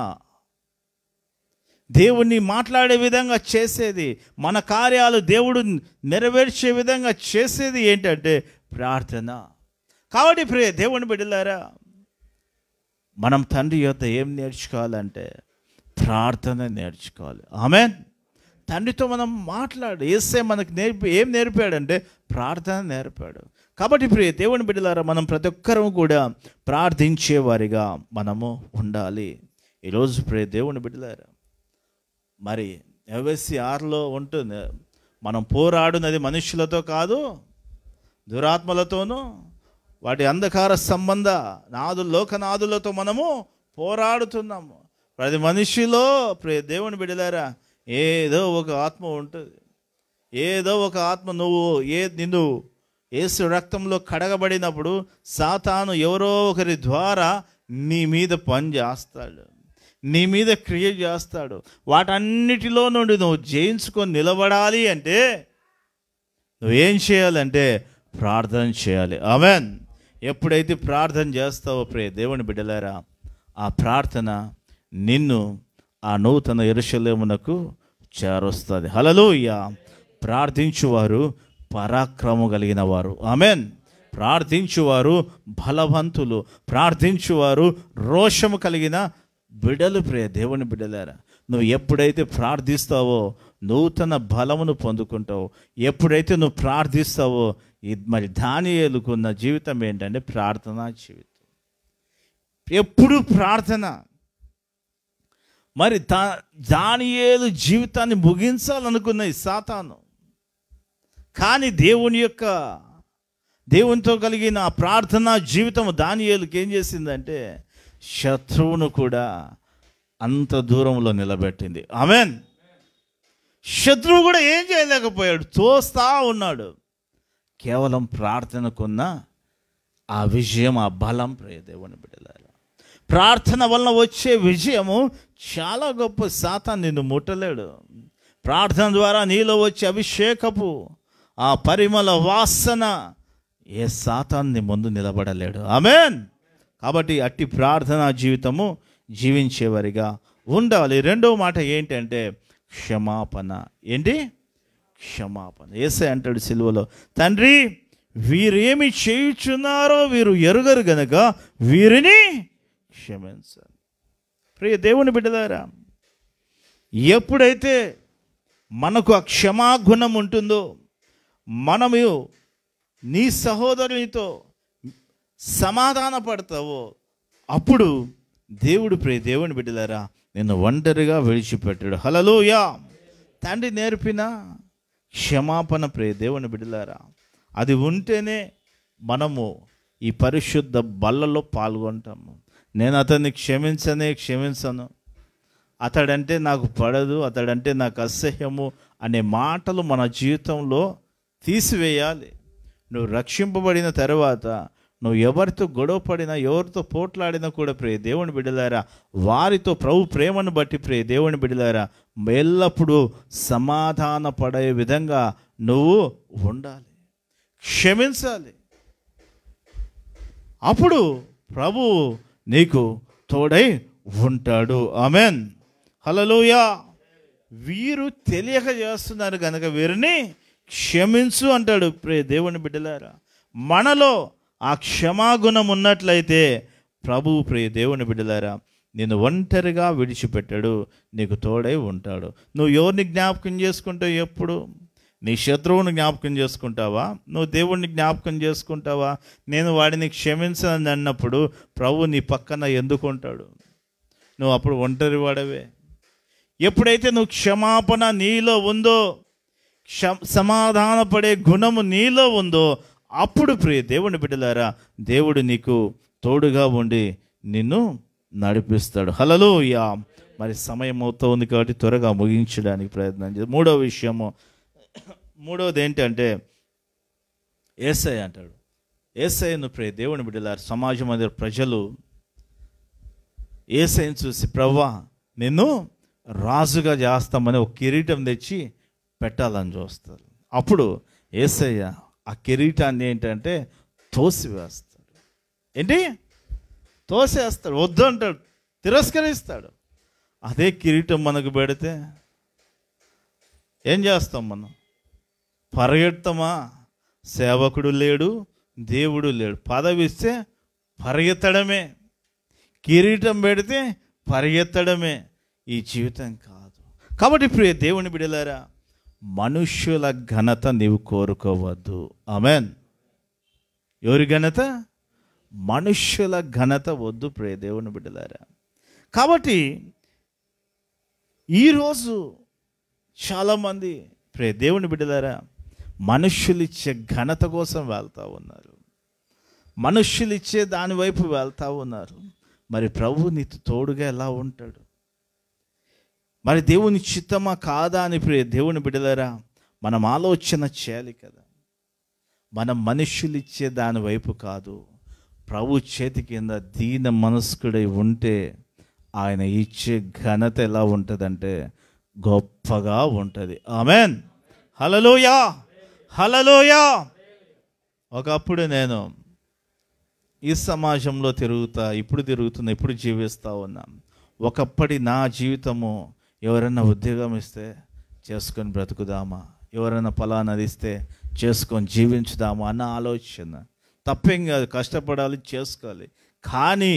S1: దేవుణ్ణి మాట్లాడే విధంగా చేసేది మన కార్యాలు దేవుడు నెరవేర్చే విధంగా చేసేది ఏంటంటే ప్రార్థన కాబట్టి ప్రియ దేవుని బిడ్డలారా మనం తండ్రి యొక్క ఏం నేర్చుకోవాలంటే ప్రార్థన నేర్చుకోవాలి ఆమె తండ్రితో మనం మాట్లాడు ఏసే మనకు నేర్పి ఏం నేర్పాడంటే ప్రార్థన నేర్పాడు కాబట్టి ప్రియ దేవుని బిడ్డలారా మనం ప్రతి ఒక్కరూ కూడా ప్రార్థించేవారిగా మనము ఉండాలి ఈరోజు ప్రియ దేవుని బిడ్డలారా మరి ఎవ్ఎస్సి ఆరులో ఉంటుంది మనం పోరాడునది మనుషులతో కాదు దురాత్మలతోనూ వాటి అంధకార సంబంధ నాదు లోకనాదులతో మనము పోరాడుతున్నాము ప్రతి మనిషిలో ప్రియ దేవుని బిడ్డలారా ఏదో ఒక ఆత్మ ఉంటుంది ఏదో ఒక ఆత్మ నువ్వు ఏ నిన్ను ఏసు రక్తంలో కడగబడినప్పుడు సాతాను ఎవరో ఒకరి ద్వారా నీ మీద పని చేస్తాడు నీ మీద క్రియ చేస్తాడు వాటన్నిటిలో నుండి నువ్వు జయించుకొని నిలబడాలి అంటే నువ్వేం చేయాలంటే ప్రార్థన చేయాలి ఆమెన్ ఎప్పుడైతే ప్రార్థన చేస్తావో ప్రే దేవుని బిడ్డలారా ఆ ప్రార్థన నిన్ను ఆ నూతన ఎరుశలేమునకు చేరుస్తుంది హలలోయ ప్రార్థించువారు పరాక్రమం కలిగిన వారు ఆమెన్ ప్రార్థించువారు బలవంతులు ప్రార్థించువారు రోషము కలిగిన బిడలు ప్రియ దేవుని బిడ్డలారా నువ్వు ఎప్పుడైతే ప్రార్థిస్తావో నూతన బలమును పొందుకుంటావు ఎప్పుడైతే నువ్వు ప్రార్థిస్తావో ఇది మరి దానియేలుకున్న జీవితం ఏంటంటే ప్రార్థనా జీవితం ఎప్పుడు ప్రార్థన మరి దా దానియేలు జీవితాన్ని ముగించాలనుకున్న ఈ సాతాను కానీ దేవుని యొక్క దేవునితో కలిగిన ఆ ప్రార్థనా జీవితం దానియేలుకి ఏం చేసిందంటే శత్రువును కూడా అంత దూరంలో నిలబెట్టింది ఆమెన్ శత్రువు కూడా ఏం చేయలేకపోయాడు తోస్తా ఉన్నాడు కేవలం ప్రార్థనకున్న ఆ విజయం ఆ బలం ప్రియ దేవుని బిడ్డలారా ప్రార్థన వలన వచ్చే విజయము చాలా గొప్ప సాతాన్ నిన్ను ముట్టలేడు ప్రార్థన ద్వారా నీలో వచ్చే అభిషేకపు ఆ పరిమళ వాసన ఏ సాతాన్ని ముందు నిలబడలేడు ఆమెన్ కాబట్టి అట్టి ప్రార్థనా జీవితము జీవించేవారిగా ఉండాలి రెండవ మాట ఏంటంటే క్షమాపణ ఏంటి క్షమాపణ ఏసే అంటాడు సిలువలో తండ్రి వీరేమి చేయుచున్నారో వీరు ఎరుగరు గనక వీరిని క్షమించాలి ప్రియ దేవుని బిడ్డదారా ఎప్పుడైతే మనకు ఆ క్షమాగుణం ఉంటుందో మనము నీ సహోదరునితో సమాధాన పడతావో అప్పుడు దేవుడు ప్రియ దేవుని బిడ్డలారా నిన్ను ఒంటరిగా విడిచిపెట్టాడు హలలోయా తండ్రి నేర్పిన క్షమాపణ ప్రియ దేవుని బిడ్డలారా అది ఉంటేనే మనము ఈ పరిశుద్ధ బల్లలో పాల్గొంటాము నేను అతన్ని క్షమించనే క్షమించను అతడంటే నాకు పడదు అతడంటే నాకు అసహ్యము అనే మాటలు మన జీవితంలో తీసివేయాలి నువ్వు రక్షింపబడిన తర్వాత నువ్వు ఎవరితో గొడవ పడినా ఎవరితో పోట్లాడినా కూడా ప్రియ దేవుని బిడ్డలారా వారితో ప్రభు ప్రేమను బట్టి ప్రియ దేవుని బిడ్డలారా ఎల్లప్పుడూ సమాధాన పడే విధంగా నువ్వు ఉండాలి క్షమించాలి అప్పుడు ప్రభు నీకు తోడై ఉంటాడు ఆమెన్ హలలోయా వీరు తెలియక చేస్తున్నారు కనుక వీరిని క్షమించు అంటాడు ప్రే దేవుని బిడ్డలారా మనలో ఆ క్షమాగుణం ఉన్నట్లయితే ప్రభు ప్రియ దేవుని బిడ్డలారా నేను ఒంటరిగా విడిచిపెట్టాడు నీకు తోడై ఉంటాడు నువ్వు ఎవరిని జ్ఞాపకం చేసుకుంటావు ఎప్పుడు నీ శత్రువుని జ్ఞాపకం చేసుకుంటావా నువ్వు దేవుణ్ణి జ్ఞాపకం చేసుకుంటావా నేను వాడిని క్షమించని అన్నప్పుడు ప్రభు నీ పక్కన ఎందుకుంటాడు నువ్వు అప్పుడు ఒంటరి వాడవే ఎప్పుడైతే నువ్వు క్షమాపణ నీలో ఉందో క్ష సమాధానపడే గుణము నీలో ఉందో అప్పుడు ప్రియ దేవుని బిడ్డలారా దేవుడు నీకు తోడుగా ఉండి నిన్ను నడిపిస్తాడు హలలో యా మరి సమయం అవుతా ఉంది కాబట్టి త్వరగా ముగించడానికి ప్రయత్నం చేద్దాం మూడో విషయము మూడవది ఏంటంటే ఏసై అంటాడు ఏసైను ప్రియ దేవుని బిడ్డలారు సమాజం అందరు ప్రజలు ఏసైని చూసి ప్రవ్వా నిన్ను రాజుగా చేస్తామని ఒక కిరీటం తెచ్చి పెట్టాలని చూస్తారు అప్పుడు ఏసయ్య ఆ కిరీటాన్ని ఏంటంటే తోసివేస్తాడు ఏంటి తోసేస్తాడు వద్దు అంటాడు తిరస్కరిస్తాడు అదే కిరీటం మనకు పెడితే ఏం చేస్తాం మనం పరిగెడతామా సేవకుడు లేడు దేవుడు లేడు పదవి ఇస్తే పరిగెత్తడమే కిరీటం పెడితే పరిగెత్తడమే ఈ జీవితం కాదు కాబట్టి ప్రియ దేవుని బిడలారా మనుష్యుల ఘనత నీవు కోరుకోవద్దు ఆమెన్ ఎవరి ఘనత మనుష్యుల ఘనత వద్దు ప్రియ దేవుని బిడ్డలారా కాబట్టి ఈరోజు చాలామంది ప్రియ దేవుని బిడ్డలారా మనుష్యులు ఇచ్చే ఘనత కోసం వెళ్తూ ఉన్నారు మనుష్యులు ఇచ్చే దాని వైపు వెళ్తూ ఉన్నారు మరి ప్రభు నీకు తోడుగా ఎలా ఉంటాడు మరి దేవుని చిత్తమా కాదా అని ప్రియ దేవుని బిడ్డలారా మనం ఆలోచన చేయాలి కదా మనం మనుష్యులు ఇచ్చే దాని వైపు కాదు ప్రభు చేతి కింద దీన మనస్కుడై ఉంటే ఆయన ఇచ్చే ఘనత ఎలా ఉంటుందంటే గొప్పగా ఉంటుంది ఆమెన్ హలలోయా హలలోయా ఒకప్పుడు నేను ఈ సమాజంలో తిరుగుతా ఇప్పుడు తిరుగుతున్నా ఇప్పుడు జీవిస్తూ ఉన్నా ఒకప్పటి నా జీవితము ఎవరైనా ఉద్యోగం ఇస్తే చేసుకొని బ్రతుకుదామా ఎవరైనా ఫలానాది ఇస్తే చేసుకొని జీవించుదామా అన్న ఆలోచన తప్పేం కాదు కష్టపడాలి చేసుకోవాలి కానీ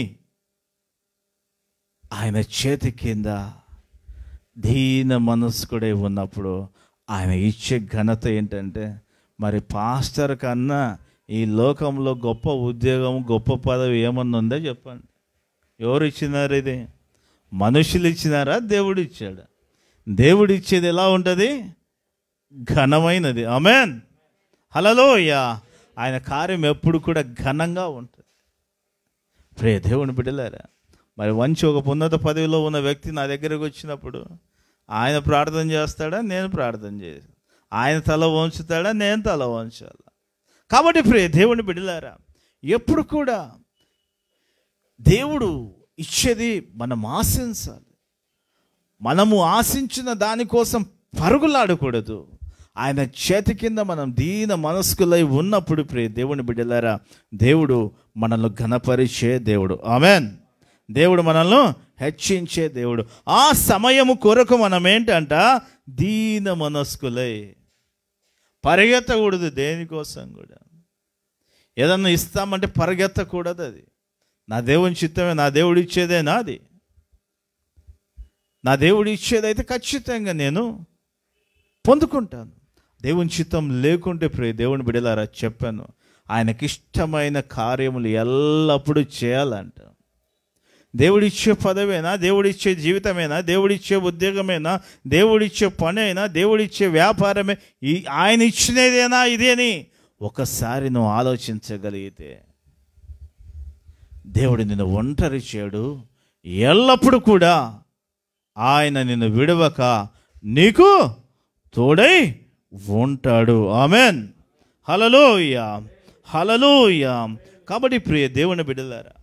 S1: ఆయన చేతి కింద దీన మనస్కుడే ఉన్నప్పుడు ఆయన ఇచ్చే ఘనత ఏంటంటే మరి పాస్టర్ కన్నా ఈ లోకంలో గొప్ప ఉద్యోగం గొప్ప పదవి ఏమన్నా ఉందా చెప్పండి ఎవరు ఇచ్చినారు ఇది మనుషులు ఇచ్చినారా దేవుడు ఇచ్చాడు దేవుడు ఇచ్చేది ఎలా ఉంటుంది ఘనమైనది అమెన్ హలలో యా ఆయన కార్యం ఎప్పుడు కూడా ఘనంగా ఉంటుంది ప్రే దేవుని బిడ్డలారా మరి మంచి ఒక ఉన్నత పదవిలో ఉన్న వ్యక్తి నా దగ్గరకు వచ్చినప్పుడు ఆయన ప్రార్థన చేస్తాడా నేను ప్రార్థన చేస్తాను ఆయన తల వంచుతాడా నేను తల వంచాలా కాబట్టి ప్రియ దేవుని బిడ్డలారా ఎప్పుడు కూడా దేవుడు ఇచ్చేది మనం ఆశించాలి మనము ఆశించిన దానికోసం పరుగులాడకూడదు ఆయన చేతి కింద మనం దీన మనస్కులై ఉన్నప్పుడు ప్రియ దేవుని బిడ్డలారా దేవుడు మనల్ని ఘనపరిచే దేవుడు ఆమెన్ దేవుడు మనల్ని హెచ్చించే దేవుడు ఆ సమయము కొరకు మనం ఏంటంట దీన మనస్కులై పరిగెత్తకూడదు దేనికోసం కూడా ఏదన్నా ఇస్తామంటే పరిగెత్తకూడదు అది నా దేవుని చిత్తమే నా దేవుడు ఇచ్చేదే నాది నా దేవుడు ఇచ్చేదైతే ఖచ్చితంగా నేను పొందుకుంటాను దేవుని చిత్తం లేకుంటే ప్రియ దేవుని బిడలారా చెప్పాను ఆయనకిష్టమైన కార్యములు ఎల్లప్పుడూ చేయాలంట దేవుడిచ్చే పదవేనా దేవుడిచ్చే జీవితమేనా దేవుడిచ్చే ఉద్యోగమేనా దేవుడిచ్చే పని అయినా దేవుడిచ్చే వ్యాపారమే ఈ ఆయన ఇచ్చినదేనా ఇదేని ఒకసారి నువ్వు ఆలోచించగలిగితే దేవుడు నిన్ను ఒంటరి చేయడు ఎల్లప్పుడూ కూడా ఆయన నిన్ను విడవక నీకు తోడై ఉంటాడు ఆమెన్ హలలోయ హలలోయ కాబట్టి ప్రియ దేవుని బిడ్డలారా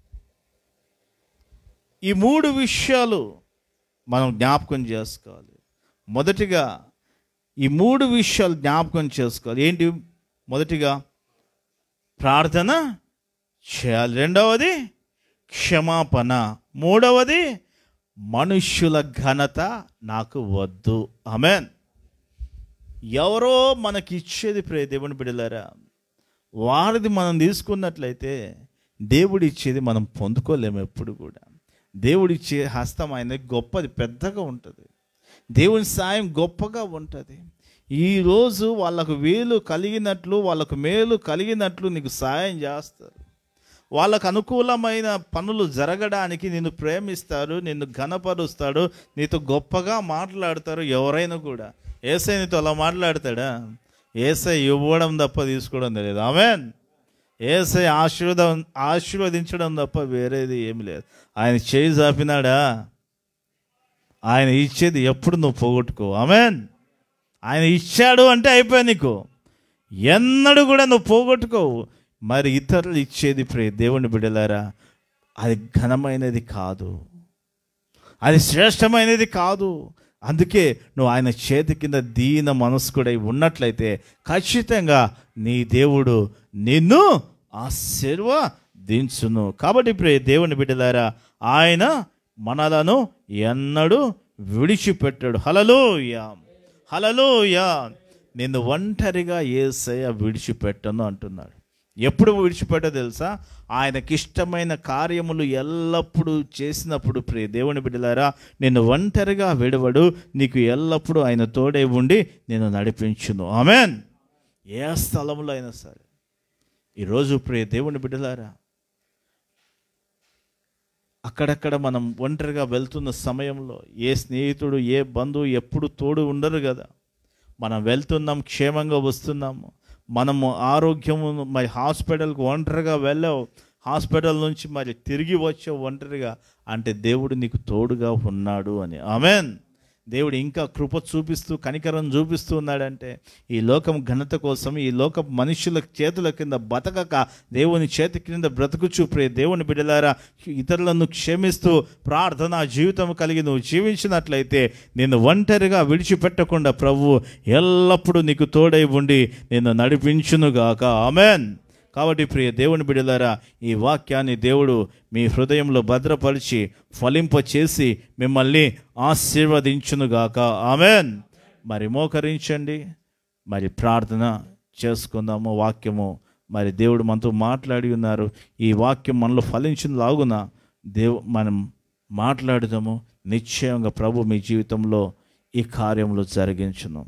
S1: ఈ మూడు విషయాలు మనం జ్ఞాపకం చేసుకోవాలి మొదటిగా ఈ మూడు విషయాలు జ్ఞాపకం చేసుకోవాలి ఏంటి మొదటిగా ప్రార్థన చేయాలి రెండవది క్షమాపణ మూడవది మనుష్యుల ఘనత నాకు వద్దు ఆమెన్ ఎవరో మనకి ఇచ్చేది ప్రే దేవుని బిడలారా వారిది మనం తీసుకున్నట్లయితే దేవుడు ఇచ్చేది మనం పొందుకోలేము ఎప్పుడు కూడా దేవుడిచ్చే హస్తం ఆయన గొప్పది పెద్దగా ఉంటుంది దేవుని సాయం గొప్పగా ఉంటుంది ఈరోజు వాళ్ళకు వేలు కలిగినట్లు వాళ్ళకు మేలు కలిగినట్లు నీకు సాయం చేస్తారు వాళ్ళకు అనుకూలమైన పనులు జరగడానికి నిన్ను ప్రేమిస్తారు నిన్ను ఘనపరుస్తాడు నీతో గొప్పగా మాట్లాడతారు ఎవరైనా కూడా ఏసై నీతో అలా మాట్లాడతాడా ఏసై ఇవ్వడం తప్ప తీసుకోవడం తెలియదు ఆమెన్ ఏసై ఆశీర్వద ఆశీర్వదించడం తప్ప వేరేది ఏమి లేదు ఆయన చేయి చాపినాడా ఆయన ఇచ్చేది ఎప్పుడు నువ్వు పోగొట్టుకో ఆమెన్ ఆయన ఇచ్చాడు అంటే అయిపోయా నీకు ఎన్నడూ కూడా నువ్వు పోగొట్టుకోవు మరి ఇతరులు ఇచ్చేది ప్రే దేవుని బిడలారా అది ఘనమైనది కాదు అది శ్రేష్టమైనది కాదు అందుకే నువ్వు ఆయన చేతి కింద దీన మనస్కుడై ఉన్నట్లయితే ఖచ్చితంగా నీ దేవుడు నిన్ను ఆశీర్వదించును కాబట్టి ప్రే దేవుని బిడ్డలారా ఆయన మనలను ఎన్నడూ విడిచిపెట్టాడు హలలోయ హలలోయ నిన్ను ఒంటరిగా ఏసయ్య విడిచిపెట్టను అంటున్నాడు ఎప్పుడు విడిచిపెట్టో తెలుసా ఆయనకిష్టమైన కార్యములు ఎల్లప్పుడూ చేసినప్పుడు ప్రియ దేవుని బిడ్డలారా నిన్ను ఒంటరిగా విడవడు నీకు ఎల్లప్పుడూ ఆయన తోడే ఉండి నేను నడిపించును ఆమెన్ ఏ స్థలంలో అయినా సరే ఈరోజు ప్రియ దేవుని బిడ్డలారా అక్కడక్కడ మనం ఒంటరిగా వెళ్తున్న సమయంలో ఏ స్నేహితుడు ఏ బంధువు ఎప్పుడు తోడు ఉండరు కదా మనం వెళ్తున్నాం క్షేమంగా వస్తున్నాము మనము ఆరోగ్యము మరి హాస్పిటల్కి ఒంటరిగా వెళ్ళావు హాస్పిటల్ నుంచి మరి తిరిగి వచ్చావు ఒంటరిగా అంటే దేవుడు నీకు తోడుగా ఉన్నాడు అని ఆమెన్ దేవుడు ఇంకా కృప చూపిస్తూ కనికరం చూపిస్తూ ఉన్నాడంటే ఈ లోకం ఘనత కోసం ఈ లోక మనుషుల చేతుల కింద బతకక దేవుని చేతి కింద బ్రతుకుచూ ప్రే దేవుని బిడ్డలారా ఇతరులను క్షమిస్తూ ప్రార్థన జీవితం కలిగి నువ్వు జీవించినట్లయితే నేను ఒంటరిగా విడిచిపెట్టకుండా ప్రభు ఎల్లప్పుడూ నీకు తోడై ఉండి నిన్ను నడిపించునుగాక ఆమెన్ కాబట్టి ప్రియ దేవుని బిడ్డలారా ఈ వాక్యాన్ని దేవుడు మీ హృదయంలో భద్రపరిచి ఫలింపచేసి మిమ్మల్ని ఆశీర్వదించునుగాక ఆమెన్ మరి మోకరించండి మరి ప్రార్థన చేసుకుందాము వాక్యము మరి దేవుడు మనతో మాట్లాడి ఉన్నారు ఈ వాక్యం మనలో ఫలించిన లాగున దేవు మనం మాట్లాడుదాము నిశ్చయంగా ప్రభు మీ జీవితంలో ఈ కార్యములు జరిగించును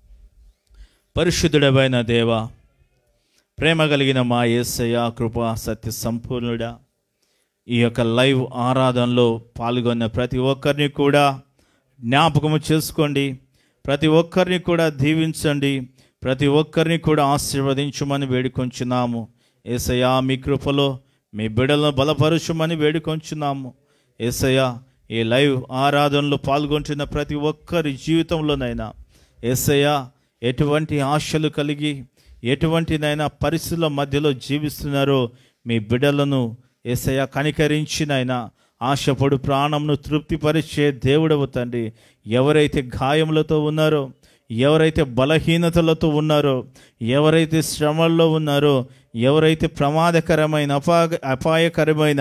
S1: పరిశుద్ధుడమైన దేవా ప్రేమ కలిగిన మా యేసయ్య కృప సత్య సంపూర్ణుడా ఈ యొక్క లైవ్ ఆరాధనలో పాల్గొన్న ప్రతి ఒక్కరిని కూడా జ్ఞాపకము చేసుకోండి ప్రతి ఒక్కరిని కూడా దీవించండి ప్రతి ఒక్కరిని కూడా ఆశీర్వదించమని వేడుకొంచున్నాము ఏసయ్యా మీ కృపలో మీ బిడలను బలపరచుమని వేడుకొంచున్నాము ఏసయ్యా ఈ లైవ్ ఆరాధనలో పాల్గొంటున్న ప్రతి ఒక్కరి జీవితంలోనైనా ఏసయ్యా ఎటువంటి ఆశలు కలిగి ఎటువంటినైనా పరిస్థితుల మధ్యలో జీవిస్తున్నారో మీ బిడ్డలను ఏసయ్య కనికరించినైనా ఆశపడు ప్రాణంను తృప్తిపరిచే దేవుడవు తండ్రి ఎవరైతే గాయములతో ఉన్నారో ఎవరైతే బలహీనతలతో ఉన్నారో ఎవరైతే శ్రమల్లో ఉన్నారో ఎవరైతే ప్రమాదకరమైన అపా అపాయకరమైన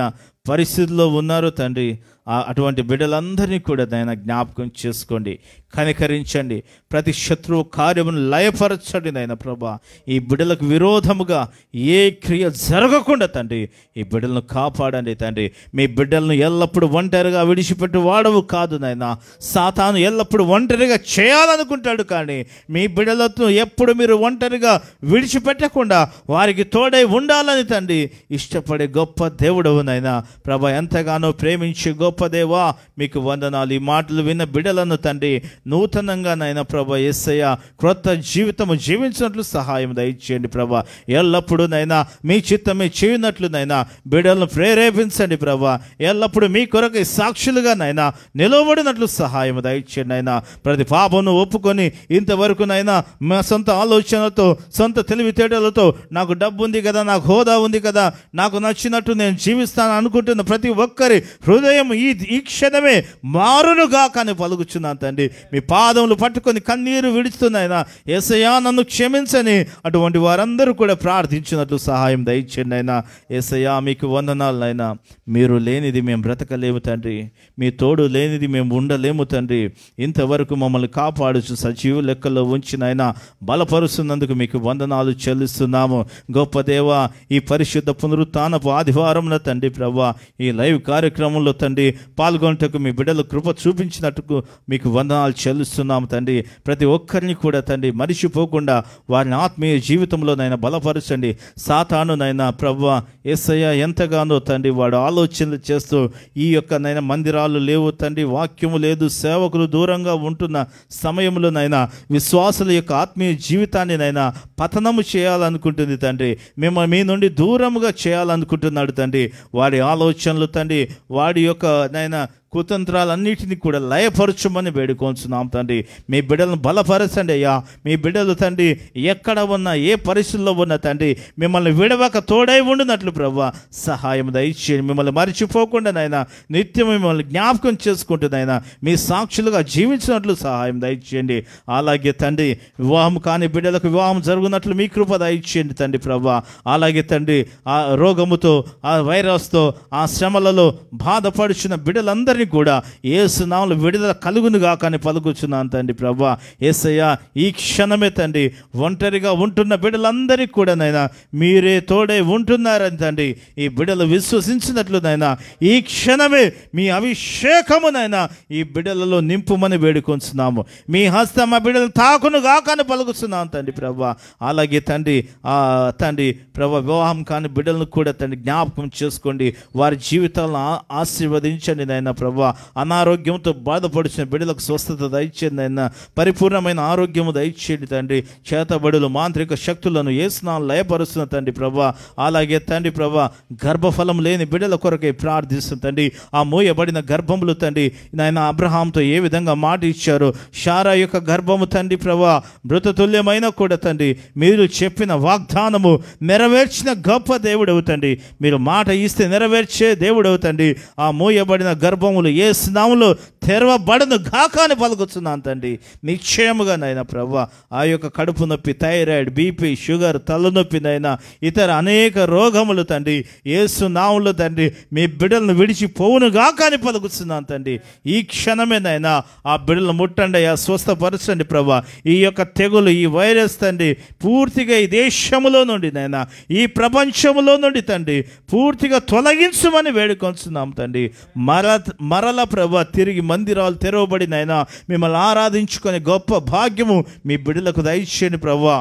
S1: పరిస్థితుల్లో ఉన్నారో తండ్రి ఆ అటువంటి బిడ్డలందరినీ కూడా నాయన జ్ఞాపకం చేసుకోండి కనికరించండి ప్రతి శత్రువు కార్యమును లయపరచండి నాయన ప్రభా ఈ బిడ్డలకు విరోధముగా ఏ క్రియ జరగకుండా తండ్రి ఈ బిడ్డలను కాపాడండి తండ్రి మీ బిడ్డలను ఎల్లప్పుడూ ఒంటరిగా విడిచిపెట్టి వాడవు కాదు నాయన సాతాను ఎల్లప్పుడూ ఒంటరిగా చేయాలనుకుంటాడు కానీ మీ బిడ్డలతో ఎప్పుడు మీరు ఒంటరిగా విడిచిపెట్టకుండా వారికి తోడై ఉండాలని తండ్రి ఇష్టపడే గొప్ప దేవుడవు నాయన ప్రభ ఎంతగానో ప్రేమించే గొప్ప దేవా మీకు వందనాలు ఈ మాటలు విన్న బిడ్డలను తండ్రి నూతనంగా నాయన ప్రభ ఎస్సయ్య క్రొత్త జీవితము జీవించినట్లు సహాయం దయచేయండి ప్రభ ఎల్లప్పుడూ నైనా మీ చిత్తమే చేయనట్లు నైనా బిడ్డలను ప్రేరేపించండి ప్రభ ఎల్లప్పుడూ మీ కొరకు సాక్షులుగా నైనా నిలవబడినట్లు సహాయం దయచేయండి నైనా ప్రతి పాపను ఒప్పుకొని ఇంతవరకు నైనా మా సొంత ఆలోచనలతో సొంత తెలివితేటలతో నాకు డబ్బు ఉంది కదా నాకు హోదా ఉంది కదా నాకు నచ్చినట్టు నేను జీవిస్తాను అనుకుంటున్న ప్రతి ఒక్కరి హృదయం ఈ ఈ క్షణమే మారునుగా కానీ పలుకుచున్నాను తండ్రి మీ పాదములు పట్టుకొని కన్నీరు విడుస్తున్నాయినా ఏసయ్యా నన్ను క్షమించని అటువంటి వారందరూ కూడా ప్రార్థించినట్లు సహాయం దయచేయండి అయినా ఏసయ్యా మీకు వందనాలనైనా మీరు లేనిది మేము బ్రతకలేము తండ్రి మీ తోడు లేనిది మేము ఉండలేము తండ్రి ఇంతవరకు మమ్మల్ని కాపాడుచు సజీవు లెక్కల్లో ఉంచినైనా బలపరుస్తున్నందుకు మీకు వందనాలు చెల్లిస్తున్నాము గొప్ప దేవ ఈ పరిశుద్ధ పునరుత్నపు ఆదివారంలో తండ్రి ప్రభా ఈ లైవ్ కార్యక్రమంలో తండ్రి పాల్గొనటకు మీ బిడ్డలు కృప చూపించినట్టుకు మీకు వందనాలు చెల్లిస్తున్నాము తండ్రి ప్రతి ఒక్కరిని కూడా తండ్రి మరిచిపోకుండా వారిని ఆత్మీయ జీవితంలోనైనా బలపరచండి సాతానునైనా ప్రభా ఎస్ఐయ ఎంతగానో తండ్రి వాడు ఆలోచనలు చేస్తూ ఈ యొక్క నైనా మందిరాలు లేవు తండ్రి వాక్యము లేదు సేవకులు దూరంగా ఉంటున్న సమయంలోనైనా విశ్వాసుల యొక్క ఆత్మీయ జీవితాన్ని నైనా పతనము చేయాలనుకుంటుంది తండ్రి మేము మీ నుండి దూరముగా చేయాలనుకుంటున్నాడు తండ్రి వాడి ఆలోచనలు తండ్రి వాడి యొక్క నైనా కుతంత్రాలన్నిటిని కూడా లయపరచమని వేడుకొంచున్నాం తండ్రి మీ బిడ్డలను బలపరచండి అయ్యా మీ బిడ్డలు తండ్రి ఎక్కడ ఉన్నా ఏ పరిస్థితుల్లో ఉన్న తండ్రి మిమ్మల్ని విడవక తోడై ఉండినట్లు ప్రభా సహాయం దయచేయండి మిమ్మల్ని మర్చిపోకుండా నాయన నిత్యం మిమ్మల్ని జ్ఞాపకం చేసుకుంటూ నాయన మీ సాక్షులుగా జీవించినట్లు సహాయం దయచేయండి అలాగే తండ్రి వివాహం కాని బిడ్డలకు వివాహం జరుగునట్లు మీ కృప దయచేయండి తండ్రి ప్రభా అలాగే తండ్రి ఆ రోగముతో ఆ వైరస్తో ఆ శ్రమలలో బాధపడుచున్న బిడ్డలందరినీ కూడా ఏసునామలు విడుదల కలుగును గాకని పలుకుచున్నాను తండ్రి ప్రభా ఏసయ్య ఈ క్షణమే తండ్రి ఒంటరిగా ఉంటున్న బిడ్డలందరికీ కూడా నైనా మీరే తోడై ఉంటున్నారని తండ్రి ఈ బిడ్డలు విశ్వసించినట్లు నైనా ఈ క్షణమే మీ అభిషేకమునైనా ఈ బిడ్డలలో నింపుమని వేడుకొంచున్నాము మీ హస్తం ఆ బిడ్డలు తాకును గాకని పలుకుతున్నాను తండ్రి ప్రభా అలాగే తండ్రి ఆ తండ్రి ప్రభా వివాహం కాని బిడ్డలను కూడా తండ్రి జ్ఞాపకం చేసుకోండి వారి జీవితాలను ఆ- ఆశీర్వదించండి నాయన ప్రభా అనారోగ్యంతో బాధపడుచిన బిడ్డలకు స్వస్థత దయచేయండి నాయన పరిపూర్ణమైన ఆరోగ్యము దయచేయండి తండ్రి చేతబడులు మాంత్రిక శక్తులను ఏసునాలు లయపరుస్తున్న తండ్రి ప్రభా అలాగే తండ్రి ప్రభా గర్భఫలం లేని బిడ్డల కొరకే ప్రార్థిస్తుంది తండ్రి ఆ మోయబడిన గర్భములు తండ్రి నాయన అబ్రహాంతో ఏ విధంగా మాట ఇచ్చారో షారా యొక్క గర్భము తండ్రి ప్రభా మృతతుల్యమైన కూడా తండ్రి మీరు చెప్పిన వాగ్దానము నెరవేర్చిన గొప్ప దేవుడవు తండ్రి మీరు మాట ఇస్తే నెరవేర్చే దేవుడవు తండ్రి ఆ మోయబడిన గర్భములు ఏ స్నాములో తెరవబడను గాక అని పలుకుతున్నాను తండ్రి నిశ్చయముగా నైనా ప్రభా ఆ యొక్క కడుపు నొప్పి థైరాయిడ్ బీపీ షుగర్ తలనొప్పి నైనా ఇతర అనేక రోగములు తండ్రి ఏసు నాములు తండ్రి మీ బిడ్డలను విడిచి పోవును గాక అని పలుకుతున్నాను తండ్రి ఈ క్షణమే నైనా ఆ బిడ్డలను ముట్టండి ఆ స్వస్థపరచండి ప్రభా ఈ యొక్క తెగులు ఈ వైరస్ తండ్రి పూర్తిగా ఈ దేశములో నుండి నైనా ఈ ప్రపంచములో నుండి తండ్రి పూర్తిగా తొలగించమని వేడుకొంచున్నాం తండ్రి మర మరల ప్రభ తిరిగి మందిరాలు తెరవబడి నైనా మిమ్మల్ని ఆరాధించుకునే గొప్ప భాగ్యము మీ బిడ్డలకు దయచేయండి ప్రభా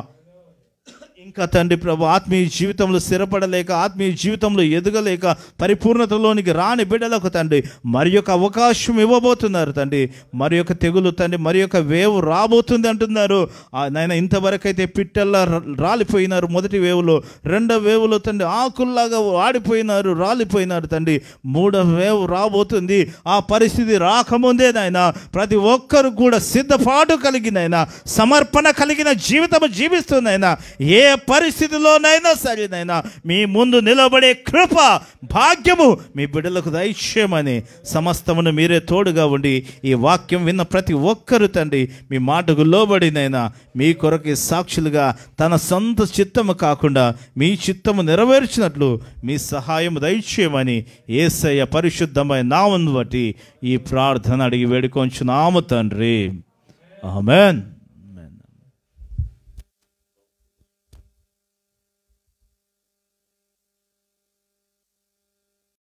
S1: ఇంకా తండ్రి ప్రభు ఆత్మీయ జీవితంలో స్థిరపడలేక ఆత్మీయ జీవితంలో ఎదగలేక పరిపూర్ణతలోనికి రాని బిడ్డలకు తండ్రి మరి యొక్క అవకాశం ఇవ్వబోతున్నారు తండ్రి మరి యొక్క తెగులు తండ్రి మరి యొక్క వేవ్ రాబోతుంది అంటున్నారు ఆ నాయన ఇంతవరకైతే పిట్టల్లా ర- రాలిపోయినారు మొదటి వేవులో రెండో వేవులో తండ్రి ఆకుల్లాగా ఆడిపోయినారు రాలిపోయినారు తండ్రి మూడో వేవ్ రాబోతుంది ఆ పరిస్థితి రాకముందే నాయన ప్రతి ఒక్కరు కూడా సిద్ధపాటు కలిగినైనా సమర్పణ కలిగిన జీవితం జీవిస్తుందైనా ఏ పరిస్థితిలోనైనా సరేనైనా మీ ముందు నిలబడే కృప భాగ్యము మీ బిడ్డలకు దైశ్యమని సమస్తమును మీరే తోడుగా ఉండి ఈ వాక్యం విన్న ప్రతి ఒక్కరు తండ్రి మీ మాటకు లోబడినైనా మీ కొరకు సాక్షులుగా తన సొంత చిత్తము కాకుండా మీ చిత్తము నెరవేర్చినట్లు మీ సహాయం దైశ్యమని ఏసయ్య పరిశుద్ధమైన నామను బట్టి ఈ ప్రార్థన అడిగి వేడుకొంచున్నాము తండ్రి ఆమెన్